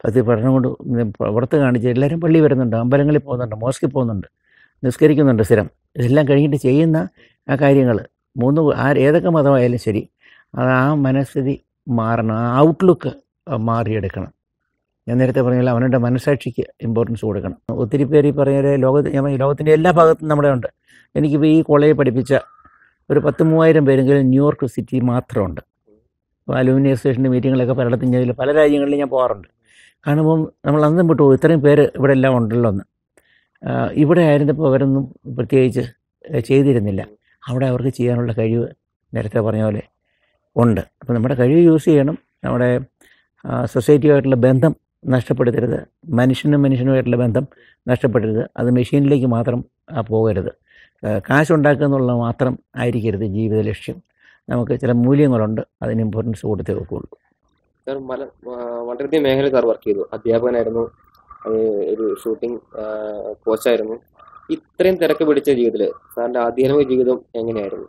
ഭക്തി പഠനം കൊണ്ട് പുറത്ത് കാണിച്ച് എല്ലാവരും പള്ളി വരുന്നുണ്ട് അമ്പലങ്ങളിൽ പോകുന്നുണ്ട് മോസ്കിൽ പോകുന്നുണ്ട് നിസ്കരിക്കുന്നുണ്ട് സ്ഥിരം ഇതെല്ലാം കഴിഞ്ഞിട്ട് ചെയ്യുന്ന ആ കാര്യങ്ങൾ മൂന്ന് ആ ഏതൊക്കെ മതമായാലും ശരി അത് ആ മനസ്ഥിതി മാറണം ആ ഔട്ട്ലുക്ക് മാറിയെടുക്കണം ഞാൻ നേരത്തെ പറഞ്ഞാൽ അവനുടെ മനസാക്ഷിക്ക് ഇമ്പോർട്ടൻസ് കൊടുക്കണം ഒത്തിരി പേര് ഈ പറഞ്ഞ പോലെ ലോകത്ത് ഞാൻ ഈ ലോകത്തിൻ്റെ എല്ലാ ഭാഗത്തും നമ്മുടെ ഉണ്ട് എനിക്കിപ്പോൾ ഈ കോളേജിൽ പഠിപ്പിച്ച ഒരു പത്ത് മൂവായിരം പേരെങ്കിലും ന്യൂയോർക്ക് സിറ്റി മാത്രമുണ്ട് അപ്പോൾ അലൂമിനി അസോസിയേഷൻ്റെ മീറ്റിങ്ങിലൊക്കെ പലയിടത്തും ഞാൻ പല രാജ്യങ്ങളിലും ഞാൻ പോകാറുണ്ട് കാണുമ്പം നമ്മൾ അന്തം വിട്ടു പോകും. ഇത്രയും പേര് ഇവിടെ എല്ലാം ഉണ്ടല്ലോ എന്ന് ആ, ഇവിടെ ആയിരുന്നപ്പോൾ അവരൊന്നും പ്രത്യേകിച്ച് ചെയ്തിരുന്നില്ല അവിടെ അവർക്ക് ചെയ്യാനുള്ള കഴിവ് നേരത്തെ പറഞ്ഞ പോലെ ഉണ്ട് അപ്പോൾ നമ്മുടെ കഴിവ് യൂസ് ചെയ്യണം നമ്മുടെ സൊസൈറ്റിയുമായിട്ടുള്ള ബന്ധം നഷ്ടപ്പെടുത്തരുത് മനുഷ്യനും മനുഷ്യനുമായിട്ടുള്ള ബന്ധം നഷ്ടപ്പെടരുത് അത് മെഷീനിലേക്ക് മാത്രം ആ, പോകരുത് ആ, കാശുണ്ടാക്കുക എന്നുള്ളത് മാത്രം ആയിരിക്കരുത് ജീവിത ലക്ഷ്യം നമുക്ക് ചില മൂല്യങ്ങളുണ്ട് അതിന് ഇമ്പോർട്ടൻസ് കൊടുത്തേ വെക്കുള്ളൂ സാർ മല ആ, വളരെയധികം മേഖല സാർ വർക്ക് ചെയ്തു അധ്യാപകനായിരുന്നു അത് ഒരു ഷൂട്ടിംഗ് കോച്ചായിരുന്നു ഇത്രയും തിരക്ക് പിടിച്ച ജീവിതത്തിൽ സാറിന്റെ ആധ്യാത്മിക ജീവിതം എങ്ങനെയായിരുന്നു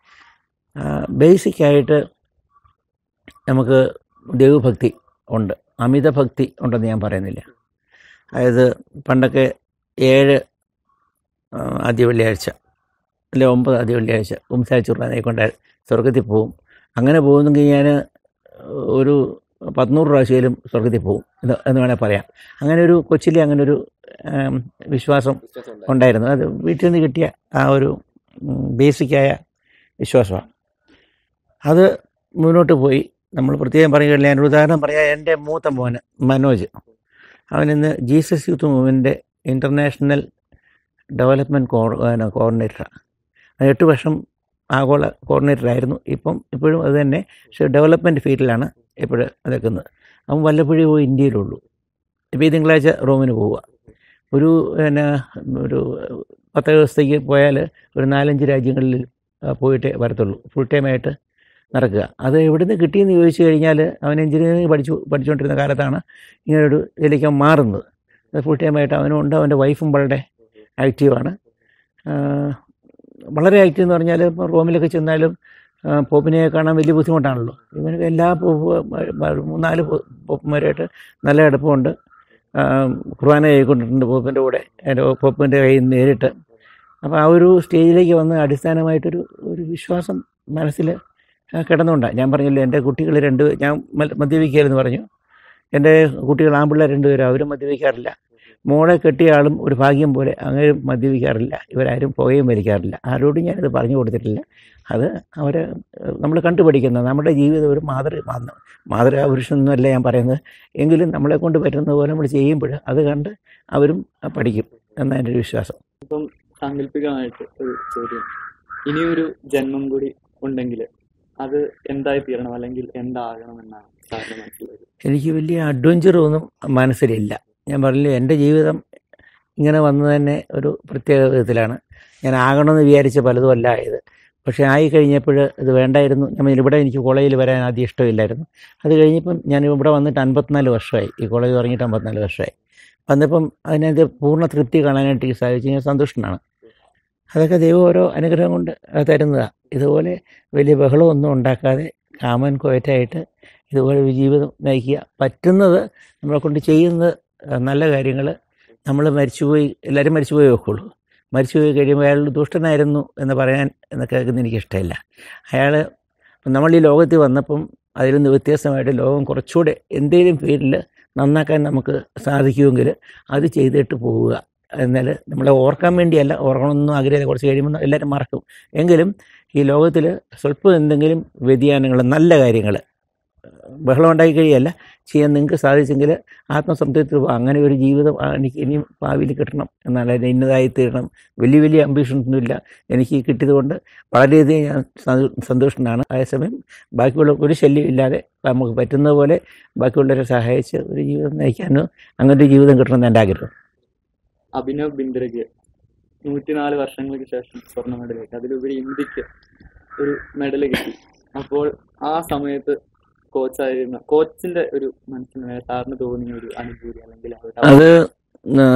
ബേസിക്കായിട്ട് നമുക്ക് ദൈവഭക്തി ഉണ്ട് അമിത ഭക്തി ഉണ്ടെന്ന് ഞാൻ പറയുന്നില്ല അതായത് പണ്ടൊക്കെ ഏഴ് ആ, ആദ്യ വെള്ളിയാഴ്ച അല്ലെ ഒമ്പത് ആദ്യ വെള്ളിയാഴ്ച കുംസാച്ചുറാനെ കൊണ്ട് സ്വർഗത്തിൽ പോവും അങ്ങനെ പോകുന്നെങ്കിൽ ഞാൻ ഒരു പത്നൂറ് പ്രാവശ്യയിലും സ്വർഗത്തിൽ പോകും എന്ന് എന്ന് വേണേൽ പറയാം അങ്ങനെ ഒരു കൊച്ചിലെ അങ്ങനെ ഒരു ആം, വിശ്വാസം വിശ്വാസം ഉണ്ടായിരുന്നു. ഉണ്ടായിരുന്നു അത് വീട്ടിൽ നിന്ന് കിട്ടിയ ആ ഒരു ഉം, ബേസിക്കായ വിശ്വാസമാണ് അത് മുന്നോട്ട് പോയി നമ്മൾ പ്രത്യേകം പറയുകയില്ല ഞാൻ ഒരു ഉദാഹരണം പറയാം എൻ്റെ മൂത്ത മോന് മനോജ് അവൻ ഇന്ന് Jesus youth movement international development co കോർഡിനേറ്ററാണ് അത് എട്ട് വർഷം ആഗോള കോർഡിനേറ്ററായിരുന്നു ഇപ്പം ഇപ്പോഴും അത് തന്നെ പക്ഷേ ഡെവലപ്മെൻറ്റ് ഫീൽഡിലാണ് ഇപ്പോഴും നിൽക്കുന്നത് അവൻ വല്ലപ്പോഴും പോയി ഇന്ത്യയിലുള്ളൂ ഇപ്പോൾ ഈ തിങ്കളാഴ്ച റോമിന് പോവുക ഒരു പിന്നെ ഒരു പത്ത് ദിവസത്തേക്ക് പോയാൽ ഒരു നാലഞ്ച് രാജ്യങ്ങളിൽ ആ, പോയിട്ടേ വരത്തുള്ളൂ ഫുൾ ടൈമായിട്ട് നടക്കുക അത് എവിടുന്ന് കിട്ടിയെന്ന് ചോദിച്ചു കഴിഞ്ഞാൽ അവൻ എഞ്ചിനീയറിംഗ് പഠിച്ചു പഠിച്ചുകൊണ്ടിരുന്ന കാലത്താണ് ഇങ്ങനൊരു ഇതിലേക്ക് അവൻ മാറുന്നത് അത് ഫുൾ ടൈമായിട്ട് അവനും ഉണ്ട് അവൻ്റെ വൈഫും വളരെ ആക്റ്റീവാണ് ആ, വളരെ ആക്റ്റീവ് എന്ന് പറഞ്ഞാൽ ഇപ്പോൾ റോമിലൊക്കെ ചെന്നാലും ആ, പോപ്പിനെ കാണാൻ വലിയ ബുദ്ധിമുട്ടാണല്ലോ ഇവന് എല്ലാ പോപ്പ് മൂന്നാല് പോ- പോപ്പുമാരായിട്ട് നല്ല അടുപ്പമുണ്ട് ആ, കുർബാന ചെയ്തുകൊണ്ടിട്ടുണ്ട് പോപ്പിൻ്റെ കൂടെ എൻ്റെ പോപ്പിൻ്റെ കയ്യിൽ നിന്ന് നേരിട്ട് അപ്പോൾ ആ ഒരു സ്റ്റേജിലേക്ക് വന്ന് അടിസ്ഥാനമായിട്ടൊരു ഒരു വിശ്വാസം മനസ്സിൽ കിടന്നുകൊണ്ടാണ് ഞാൻ പറഞ്ഞില്ലേ എൻ്റെ കുട്ടികൾ രണ്ട് ഞാൻ മ- മദ്യപിക്കുകയായിരുന്നു പറഞ്ഞു എൻ്റെ കുട്ടികൾ ആൺപിള്ളേർ രണ്ടുപേരും അവരും മദ്യപിക്കാറില്ല മോളെ കെട്ടിയ ആളും ഒരു ഭാഗ്യം പോലെ അങ്ങനെ മദ്യപിക്കാറില്ല ഇവരാരും പുകയും വലിക്കാറില്ല ആരോടും ഞാനിത് പറഞ്ഞു കൊടുത്തിട്ടില്ല അത് അവരെ നമ്മൾ കണ്ടുപഠിക്കുന്ന നമ്മുടെ ജീവിതം ഒരു മാതൃ മാ- മാതൃകാപുരുഷനൊന്നുമല്ല ഞാൻ പറയുന്നത് എങ്കിലും നമ്മളെ കൊണ്ട് പറ്റുന്ന പോലെ നമ്മൾ ചെയ്യുമ്പോൾ അത് കണ്ട് അവരും പഠിക്കും എന്നാണ് എൻ്റെ ഒരു വിശ്വാസം സാങ്കല്പികമായിട്ട് ഒരു ചോദ്യം ഇനിയൊരു ജന്മം കൂടി ഉണ്ടെങ്കിൽ അത് എന്തായി തീരണം അല്ലെങ്കിൽ എന്താകണം എന്നാണ് സാറിന്റെ മനസ്സിലായത് എനിക്ക് വലിയ അഡ്വഞ്ചറൊന്നും മനസ്സിലില്ല ഞാൻ പറഞ്ഞില്ലേ എൻ്റെ ജീവിതം ഇങ്ങനെ വന്നു തന്നെ ഒരു പ്രത്യേക വിധത്തിലാണ് ഞാൻ ആകണമെന്ന് വിചാരിച്ച പലതും അല്ല ആയത് പക്ഷേ ആയി കഴിഞ്ഞപ്പോൾ ഇത് വേണ്ടായിരുന്നു ഞാൻ ഇവിടെ എനിക്ക് കോളേജിൽ വരാൻ ആദ്യം ഇഷ്ടമില്ലായിരുന്നു അത് കഴിഞ്ഞപ്പം ഞാൻ ഇവിടെ വന്നിട്ട് അൻപത്തിനാല് വർഷമായി ഈ കോളേജ് തുടങ്ങിയിട്ട് അമ്പത്തിനാല് വർഷമായി വന്നപ്പം അതിനകത്ത് പൂർണ്ണ തൃപ്തി കാണാനായിട്ട് എനിക്ക് സാധിച്ചു ഞാൻ സന്തുഷ്ടനാണ് അതൊക്കെ ദൈവം ഓരോ അനുഗ്രഹം കൊണ്ട് തരുന്നതാണ് ഇതുപോലെ വലിയ ബഹളമൊന്നും ഉണ്ടാക്കാതെ കാമൻ കോയറ്റായിട്ട് ഇതുപോലെ ഒരു ജീവിതം നയിക്കുക പറ്റുന്നത് നമ്മളെ കൊണ്ട് ചെയ്യുന്നത് അഹ് നല്ല കാര്യങ്ങൾ നമ്മൾ മരിച്ചുപോയി എല്ലാവരും മരിച്ചുപോയി വെക്കുള്ളൂ മരിച്ചുപോയി കഴിയുമ്പോൾ അയാൾ ദുഷ്ടനായിരുന്നു എന്ന് പറയാൻ എന്ന് കേൾക്കുന്നത് എനിക്കിഷ്ടമില്ല അയാൾ നമ്മൾ ഈ ലോകത്തിൽ വന്നപ്പം അതിൽ നിന്ന് വ്യത്യസ്തമായിട്ട് ലോകം കുറച്ചുകൂടെ എന്തെങ്കിലും ഫീൽഡിൽ നന്നാക്കാൻ നമുക്ക് സാധിക്കുമെങ്കിൽ അത് ചെയ്തിട്ട് പോവുക എന്നാൽ നമ്മളെ ഓർക്കാൻ വേണ്ടിയല്ല ഓർക്കണമെന്നൊന്നും ആഗ്രഹം കുറച്ച് കഴിയുമ്പോൾ എല്ലാവരും മറക്കും എങ്കിലും ഈ ലോകത്തിൽ സ്വല്പം എന്തെങ്കിലും വ്യതിയാനങ്ങൾ നല്ല കാര്യങ്ങൾ ബഹളം ഉണ്ടാക്കി കഴിയല്ല ചെയ്യാൻ നിങ്ങൾക്ക് സാധിച്ചെങ്കിൽ ആത്മസംതൃപ്തി പോകാം. അങ്ങനെ ഒരു ജീവിതം ആ എനിക്ക് ഇനിയും ഭാവിയിൽ കിട്ടണം എന്നാണ് അതിന് ഇന്നതായി തീരണം വലിയ വലിയ അംബിഷൻസൊന്നുമില്ല എനിക്ക് കിട്ടിയത് കൊണ്ട് വളരെയധികം ഞാൻ സന്തോ- സന്തോഷനാണ് അതേസമയം ബാക്കിയുള്ള ഒരു ശല്യം ഇല്ലാതെ നമുക്ക് പറ്റുന്ന പോലെ ബാക്കിയുള്ളവരെ സഹായിച്ച് ഒരു ജീവിതം നയിക്കാനോ അങ്ങനെ ഒരു ജീവിതം കിട്ടണമെന്ന് എൻ്റെ ആഗ്രഹം അഭിനവ് ബിന്ദ്രയ്ക്ക് നൂറ്റിനാല് വർഷങ്ങൾക്ക് ശേഷം സ്വർണ്ണ മെഡൽ കിട്ടി അതിലുപരി ഇന്ത്യക്ക് ഒരു മെഡൽ കിട്ടി അപ്പോൾ ആ സമയത്ത് കോച്ചായിരുന്ന കോച്ചിന്റെ ഒരു മനസ്സിന് സാറിന് തോന്നിയ ഒരു അനുഭൂതി അല്ലെങ്കിൽ അവരുടെ അത് ആ,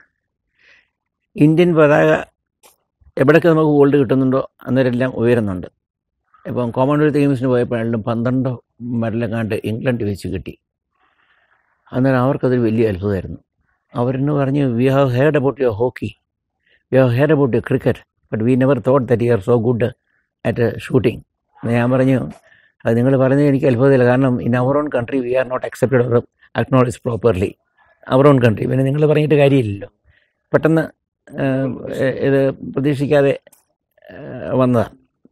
ഇന്ത്യൻ പതാക എവിടെയൊക്കെ നമുക്ക് ഗോൾഡ് കിട്ടുന്നുണ്ടോ അന്നേരമെല്ലാം ഉയരുന്നുണ്ട് ഇപ്പം കോമൺവെൽത്ത് ഗെയിംസിന് പോയപ്പോഴാണെങ്കിലും പന്ത്രണ്ടോ മെഡലെങ്ങാണ്ട് ഇംഗ്ലണ്ട് വെച്ച് കിട്ടി അന്നേരം അവർക്കതൊരു വലിയ അത്ഭുതമായിരുന്നു അവരെന്ന് പറഞ്ഞ് we have heard about your hockey we have heard about your cricket but we never thought that you are so good at shooting ഞാൻ പറഞ്ഞു അത് നിങ്ങൾ പറഞ്ഞത് എനിക്ക് അത്ഭുതമില്ല കാരണം in our own country we are not accepted or acknowledge properly our own country പിന്നെ നിങ്ങൾ പറഞ്ഞിട്ട് കാര്യമില്ലല്ലോ പെട്ടെന്ന് ഏഹ്, ഇത് പ്രതീക്ഷിക്കാതെ ഏഹ്, വന്നതാണ്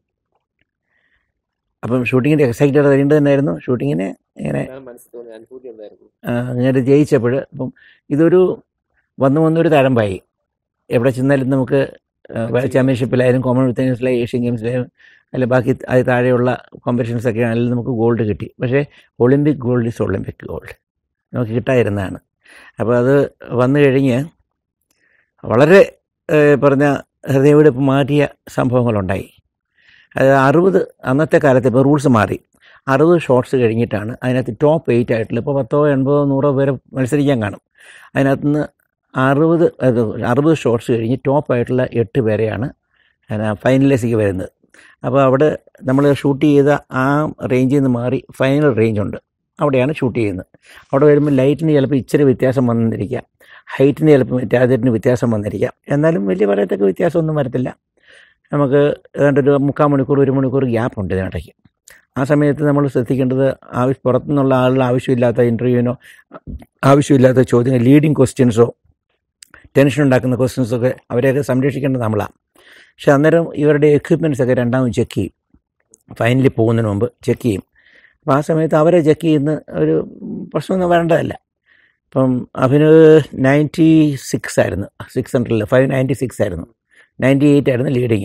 അപ്പം ഷൂട്ടിങ്ങിൻ്റെ എക്സൈറ്റഡ് അറിയേണ്ടത് തന്നെയായിരുന്നു ഷൂട്ടിങ്ങിന് ഇങ്ങനെ എന്താണ് മനസ്സിൽ തോന്നിയ അനുഭൂതി എന്തായിരുന്നു അങ്ങനെ ജയിച്ചപ്പോൾ അപ്പം ഇതൊരു വന്നു വന്നൊരു തഴമ്പായി എവിടെ ചെന്നാലും നമുക്ക് ചാമ്പ്യൻഷിപ്പിലായാലും കോമൺവെൽത്ത് ഗെയിംസിലായാലും ഏഷ്യൻ ഗെയിംസിലായാലും അല്ല ബാക്കി അത് താഴെയുള്ള കോമ്പറ്റീഷൻസ് ഒക്കെ ആണെങ്കിലും നമുക്ക് ഗോൾഡ് കിട്ടി പക്ഷേ Olympic gold is Olympic gold നമുക്ക് കിട്ടാതിരുന്നതാണ് അപ്പോൾ അത് വന്നു കഴിഞ്ഞ് വളരെ ഏഹ്, പറഞ്ഞ ഹൃദയവിടിപ്പ് മാറ്റിയ സംഭവങ്ങളുണ്ടായി അത് അറുപത് അന്നത്തെ കാലത്ത് ഇപ്പോൾ റൂൾസ് മാറി അറുപത് ഷോട്ട്സ് കഴിഞ്ഞിട്ടാണ് അതിനകത്ത് ടോപ്പ് എയ്റ്റ് ആയിട്ടുള്ള ഇപ്പോൾ പത്തോ എൺപതോ നൂറോ പേരെ മത്സരിക്കാൻ കാണും അതിനകത്ത് നിന്ന് അറുപത് അത് അറുപത് ഷോട്ട്സ് കഴിഞ്ഞ് ടോപ്പ് ആയിട്ടുള്ള എട്ട് പേരെയാണ് ഫൈനലിലേക്ക് വരുന്നത് അപ്പോൾ അവിടെ നമ്മൾ ഷൂട്ട് ചെയ്ത ആ റേഞ്ചിൽ നിന്ന് മാറി ഫൈനൽ റേഞ്ച് ഉണ്ട് അവിടെയാണ് ഷൂട്ട് ചെയ്യുന്നത് അവിടെ വരുമ്പോൾ ലൈറ്റിന് ചിലപ്പോൾ ഇച്ചിരി വ്യത്യാസം വന്നിരിക്കാം ഹൈറ്റിന് ചിലപ്പോൾ ടാർജറ്റിന് വ്യത്യാസം വന്നിരിക്കാം എന്നാലും വലിയ പറയത്തക്ക വ്യത്യാസമൊന്നും വരത്തില്ല നമുക്ക് ഏതാണ്ട് ഒരു മുക്കാൽ മണിക്കൂർ ഒരു മണിക്കൂർ ഗ്യാപ്പ് ഉണ്ട് ഇതിനിടയ്ക്ക് ആ സമയത്ത് നമ്മൾ ശ്രദ്ധിക്കേണ്ടത് ആവശ്യ പുറത്തുനിന്നുള്ള ആളുകൾ ആവശ്യമില്ലാത്ത ഇൻ്റർവ്യൂവിനോ ആവശ്യമില്ലാത്ത ചോദ്യങ്ങൾ ലീഡിങ് ക്വസ്റ്റ്യൻസോ ടെൻഷൻ ഉണ്ടാക്കുന്ന ക്വസ്റ്റ്യൻസൊക്കെ അവരെയൊക്കെ സംരക്ഷിക്കേണ്ടത് നമ്മളാണ് പക്ഷെ അന്നേരം ഇവരുടെ എക്വിപ്മെൻറ്റ്സ് ഒക്കെ രണ്ടാമത് ചെക്ക് ചെയ്യും ഫൈനലിൽ പോകുന്നതിന് മുമ്പ് ചെക്ക് ചെയ്യും അപ്പോൾ ആ സമയത്ത് അവരെ ചെക്ക് ചെയ്യുന്ന ഒരു പ്രശ്നമൊന്നും വരേണ്ടതല്ല ഇപ്പം അഭിനവ് നയൻറ്റി സിക്സ് ആയിരുന്നു സിക്സ് ഹൺഡ്രഡിൽ ഫൈവ് നയൻറ്റി സിക്സ് ആയിരുന്നു നയൻറ്റി എയ്റ്റ് ആയിരുന്നു ലീഡിങ്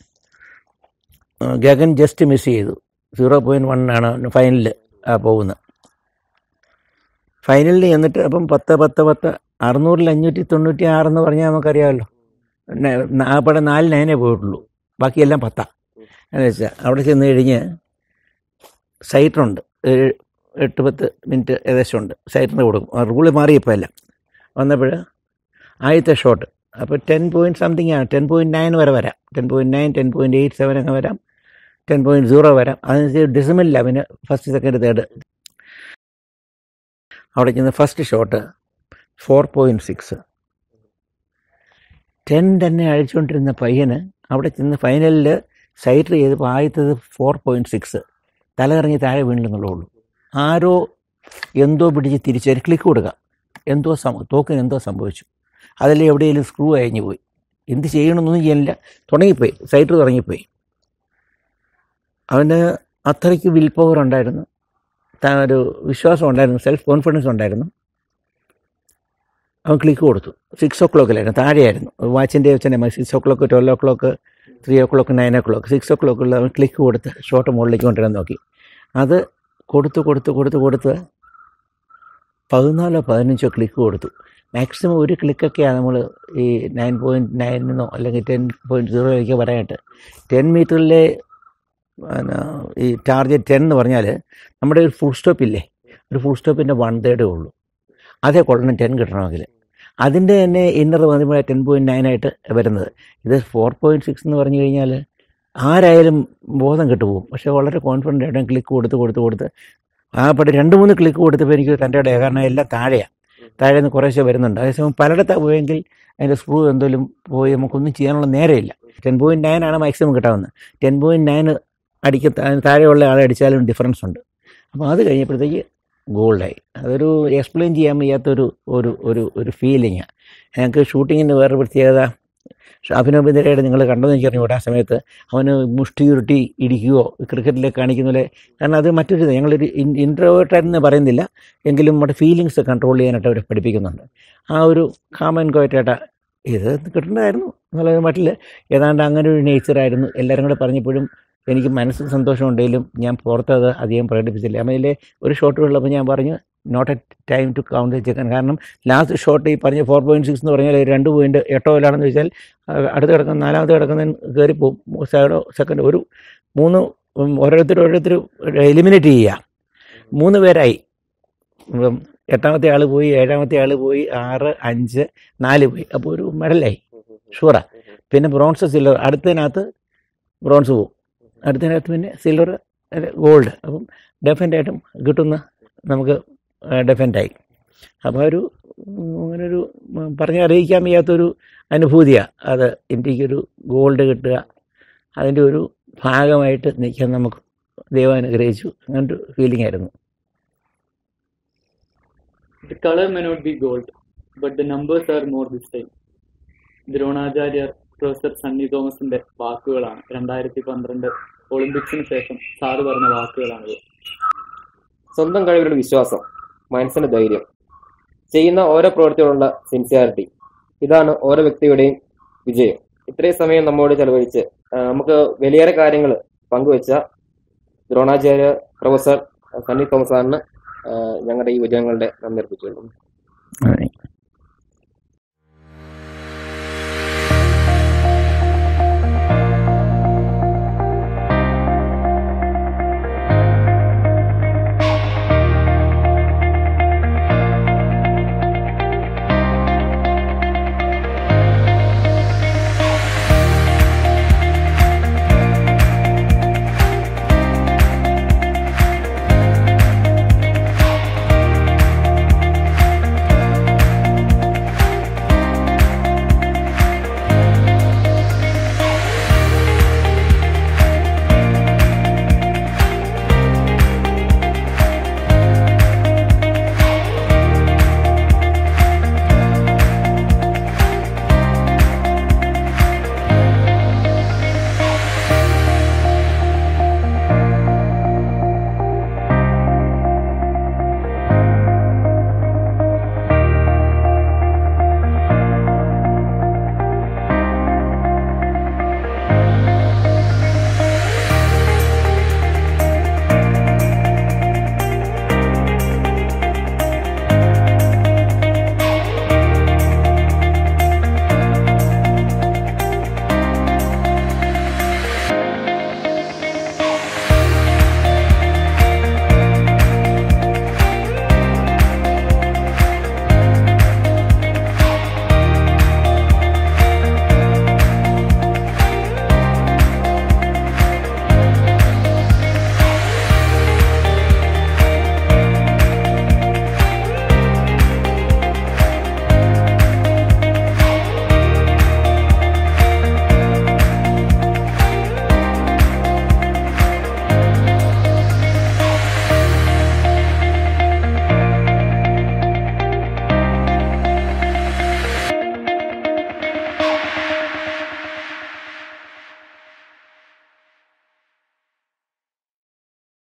ഗഗൻ ജസ്റ്റ് മിസ് ചെയ്തു സീറോ പോയിൻറ്റ് വൺ ആണ് ഫൈനലിൽ പോകുന്നത് ഫൈനലിൽ ചെന്നിട്ട് അപ്പം പത്ത് പത്ത് പത്ത് അറുന്നൂറിൽ അഞ്ഞൂറ്റി തൊണ്ണൂറ്റി ആറെന്ന് പറഞ്ഞാൽ നമുക്കറിയാമല്ലോ അവിടെ നാല് നയനേ പോയിട്ടുള്ളൂ ബാക്കിയെല്ലാം പത്താ എന്ന് വെച്ചാൽ അവിടെ ചെന്ന് കഴിഞ്ഞ് സൈറ്ററുണ്ട് ഒരു എട്ട് പത്ത് മിനിറ്റ് ഏകദേശം ഉണ്ട് സൈറ്ററിന് കൊടുക്കും ആ റൂള് മാറിയപ്പോൾ എല്ലാം വന്നപ്പോൾ ആദ്യത്തെ ഷോട്ട് അപ്പോൾ ടെൻ പോയിൻറ്റ് സംതിങ് ആണ് ടെൻ പോയിൻറ്റ് നയൻ വരെ വരാം ten point nine ten point eight seven ഒക്കെ വരാം ടെൻ പോയിൻറ്റ് സീറോ വരാം അതിനനുസരിച്ച് ഡെസിമലില്ല പിന്നെ ഫസ്റ്റ് സെക്കൻഡ് തേർഡ് അവിടെ ചെന്ന് first shot four point six ten തന്നെ അഴിച്ചുകൊണ്ടിരുന്ന പയ്യന് അവിടെ ചെന്ന് ഫൈനലിൽ സൈറ്റ് ചെയ്തപ്പോൾ ആദ്യത്തത് ഫോർ പോയിൻറ്റ് സിക്സ് തലകറങ്ങി താഴെ വീണില്ലെന്നുള്ളൂ ആരോ എന്തോ പിടിച്ച് തിരിച്ചൊരു ക്ലിക്ക് കൊടുക്കുക എന്തോ സം തോക്കിന് എന്തോ സംഭവിച്ചു അതിൽ എവിടെയെങ്കിലും സ്ക്രൂ അയഞ്ഞു പോയി എന്ത് ചെയ്യണമെന്നൊന്നും ചെയ്യാനില്ല തുടങ്ങിപ്പോയി സൈറ്റ് തുടങ്ങിപ്പോയി അവന് അത്രയ്ക്ക് വിൽ പവർ ഉണ്ടായിരുന്നു താൻ ഒരു വിശ്വാസം ഉണ്ടായിരുന്നു സെൽഫ് കോൺഫിഡൻസ് ഉണ്ടായിരുന്നു അവൻ ക്ലിക്ക് കൊടുത്തു സിക്സ് ഓ ക്ലോക്കിലായിരുന്നു താഴെയായിരുന്നു വാച്ചിൻ്റെ വെച്ചാൽ മതി six o'clock twelve o'clock three o'clock nine o'clock six ഓ ക്ലോക്കുള്ള അവൻ ക്ലിക്ക് കൊടുത്ത് ഷോട്ട് മുകളിലേക്ക് കൊണ്ടുവരാൻ നോക്കി അത് കൊടുത്ത് കൊടുത്ത് കൊടുത്ത് കൊടുത്ത് പതിനാലോ പതിനഞ്ചോ ക്ലിക്ക് കൊടുത്തു മാക്സിമം ഒരു ക്ലിക്കൊക്കെയാണ് നമ്മൾ ഈ നയൻ പോയിൻറ്റ് നയനെന്നോ അല്ലെങ്കിൽ ടെൻ പോയിൻറ്റ് സീറോയിലേക്ക് പറയാനായിട്ട് ടെൻ മീറ്ററിലെ പിന്നെ ഈ ടാർഗറ്റ് ടെൻ എന്ന് പറഞ്ഞാൽ നമ്മുടെ ഒരു ഫുൾ സ്റ്റോപ്പ് ഇല്ലേ ഒരു ഫുൾ സ്റ്റോപ്പിൻ്റെ വൺ തേർഡേ ഉള്ളൂ അതേ കൊള്ളണം ടെൻ കിട്ടണമെങ്കിൽ അതിൻ്റെ തന്നെ ഇന്നർ വന്നപ്പോഴേ ടെൻ പോയിൻറ്റ് നയൻ ആയിട്ട് വരുന്നത് ഇത് ഫോർ പോയിൻറ്റ് സിക്സ് എന്ന് പറഞ്ഞു കഴിഞ്ഞാൽ ആരായാലും ബോധം കെട്ടുപോകും പക്ഷേ വളരെ കോൺഫിഡൻ്റ് ആയിട്ട് ക്ലിക്ക് കൊടുത്ത് കൊടുത്ത് കൊടുത്ത് ആ പടി രണ്ട് മൂന്ന് ക്ലിക്ക് കൊടുത്തപ്പോൾ എനിക്ക് തൻ്റെ ഇടയിൽ കാരണം എല്ലാം താഴെയാണ് താഴെ നിന്ന് കുറേശ്ശെ വരുന്നുണ്ട് അതേസമയം പലയിടത്താണ് പോയെങ്കിൽ അതിൻ്റെ സ്ക്രൂ എന്തെങ്കിലും പോയി നമുക്കൊന്നും ചെയ്യാനുള്ള നേരമില്ല ടെൻ പോയിൻറ്റ് നയൻ ആണ് മാക്സിമം കിട്ടാവുന്നത് ടെൻ പോയിൻറ്റ് നയൻ അടിക്ക താഴെയുള്ള ആളെ അടിച്ചാലും ഡിഫറൻസ് ഉണ്ട് അപ്പോൾ അത് കഴിഞ്ഞപ്പോഴത്തേക്ക് ഗോൾഡായി അതൊരു എക്സ്പ്ലെയിൻ ചെയ്യാൻ വയ്യാത്തൊരു ഒരു ഒരു ഒരു ഫീലിങ്ങാണ് ഞങ്ങൾക്ക് ഷൂട്ടിങ്ങിന് വേറെ പ്രത്യേകത അഭിനവ് ബിന്ദരയുടെ നിങ്ങൾ കണ്ടതെന്ന് എനിക്ക് അറിഞ്ഞൂടെ ആ സമയത്ത് അവന് മുഷ്ടി ഉരുട്ടി ഇടിക്കുകയോ ക്രിക്കറ്റിലേക്ക് കാണിക്കുന്ന പോലെ കാരണം അത് മറ്റൊരു ഇത് ഞങ്ങളൊരു ഇൻട്രോവേർട്ടായിരുന്നു പറയുന്നില്ല എങ്കിലും നമ്മുടെ ഫീലിങ്സ് കൺട്രോൾ ചെയ്യാനായിട്ട് അവർ പഠിപ്പിക്കുന്നുണ്ട് ആ ഒരു കാമൻ കോയറ്റായിട്ട് ഇത് കിട്ടേണ്ടതായിരുന്നു എന്നുള്ള മട്ടിൽ ഏതാണ്ട് അങ്ങനെ ഒരു നേച്ചറായിരുന്നു എല്ലാവരും കൂടെ പറഞ്ഞപ്പോഴും എനിക്ക് മനസ്സിൽ സന്തോഷമുണ്ടെങ്കിലും ഞാൻ പുറത്തത് അധികം പ്രകടിപ്പിച്ചില്ല അതിലെ ഒരു ഷോട്ട് ഉള്ളപ്പോൾ ഞാൻ പറഞ്ഞു not a time to count ചെക്കൻ കാരണം ലാസ്റ്റ് ഷോട്ട് ഈ പറഞ്ഞ ഫോർ പോയിൻറ്റ് സിക്സ് എന്ന് പറഞ്ഞാൽ രണ്ട് പോയിൻറ്റ് എട്ടോ ഇല്ലാണെന്ന് വെച്ചാൽ അടുത്ത് കിടക്കുന്ന നാലാമത് കിടക്കുന്നതിന് കയറി പോകും സൈഡോ സെക്കൻഡ് ഒരു മൂന്ന് ഓരോരുത്തർ ഓരോരുത്തർ എലിമിനേറ്റ് ചെയ്യുക മൂന്ന് പേരായി ഇപ്പം എട്ടാമത്തെ ആൾ പോയി ഏഴാമത്തെ ആൾ പോയി ആറ് അഞ്ച് നാല് പോയി അപ്പോൾ ഒരു മെഡലായി ഷുവറാ പിന്നെ ബ്രോൺസ് സിൽവർ അടുത്തതിനകത്ത് ബ്രോൺസ് പോകും അടുത്തതിനകത്ത് പിന്നെ സിൽവർ ഗോൾഡ് അപ്പം ഡെഫിനറ്റായിട്ടും കിട്ടുന്ന നമുക്ക് ഡെഫിനറ്റായി അപ്പോൾ ഒരു ഉം, അങ്ങനൊരു ഉം, പറഞ്ഞറിയിക്കാൻ വയ്യാത്തൊരു അനുഭൂതിയാണ് അത് ഇന്ത്യക്കൊരു ഗോൾഡ് കിട്ടുക അതിൻ്റെ ഒരു ഭാഗമായിട്ട് നിൽക്കാൻ നമുക്ക് ദൈവം അനുഗ്രഹിച്ചു അങ്ങനൊരു ഫീലിംഗ് ആയിരുന്നു The color may not be gold, but the numbers are more this time. ദ്രോണാചാര്യർ പ്രൊഫസർ സണ്ണി തോമസിന്റെ വാക്കുകളാണ് രണ്ടായിരത്തി പന്ത്രണ്ട് ഒളിമ്പിക്സിന് ശേഷം സാറ് പറഞ്ഞ വാക്കുകളാണിത് സ്വന്തം കഴിവിലുള്ള വിശ്വാസം മനസ്സിന് ധൈര്യം ചെയ്യുന്ന ഓരോ പ്രവൃത്തിയോടുള്ള സിൻസിയാരിറ്റി ഇതാണ് ഓരോ വ്യക്തിയുടെയും വിജയം ഇത്രയും സമയം നമ്മോട് ചെലവഴിച്ച് ആ, നമുക്ക് വലിയേറെ കാര്യങ്ങൾ പങ്കുവെച്ച ദ്രോണാചാര്യ പ്രൊഫസർ സണ്ണി തോമസ് സാറിന് ആ, ഞങ്ങളുടെ ഈ വിജയങ്ങളുടെ നന്ദി അർപ്പിച്ചുകൊള്ളുന്നു അതെ.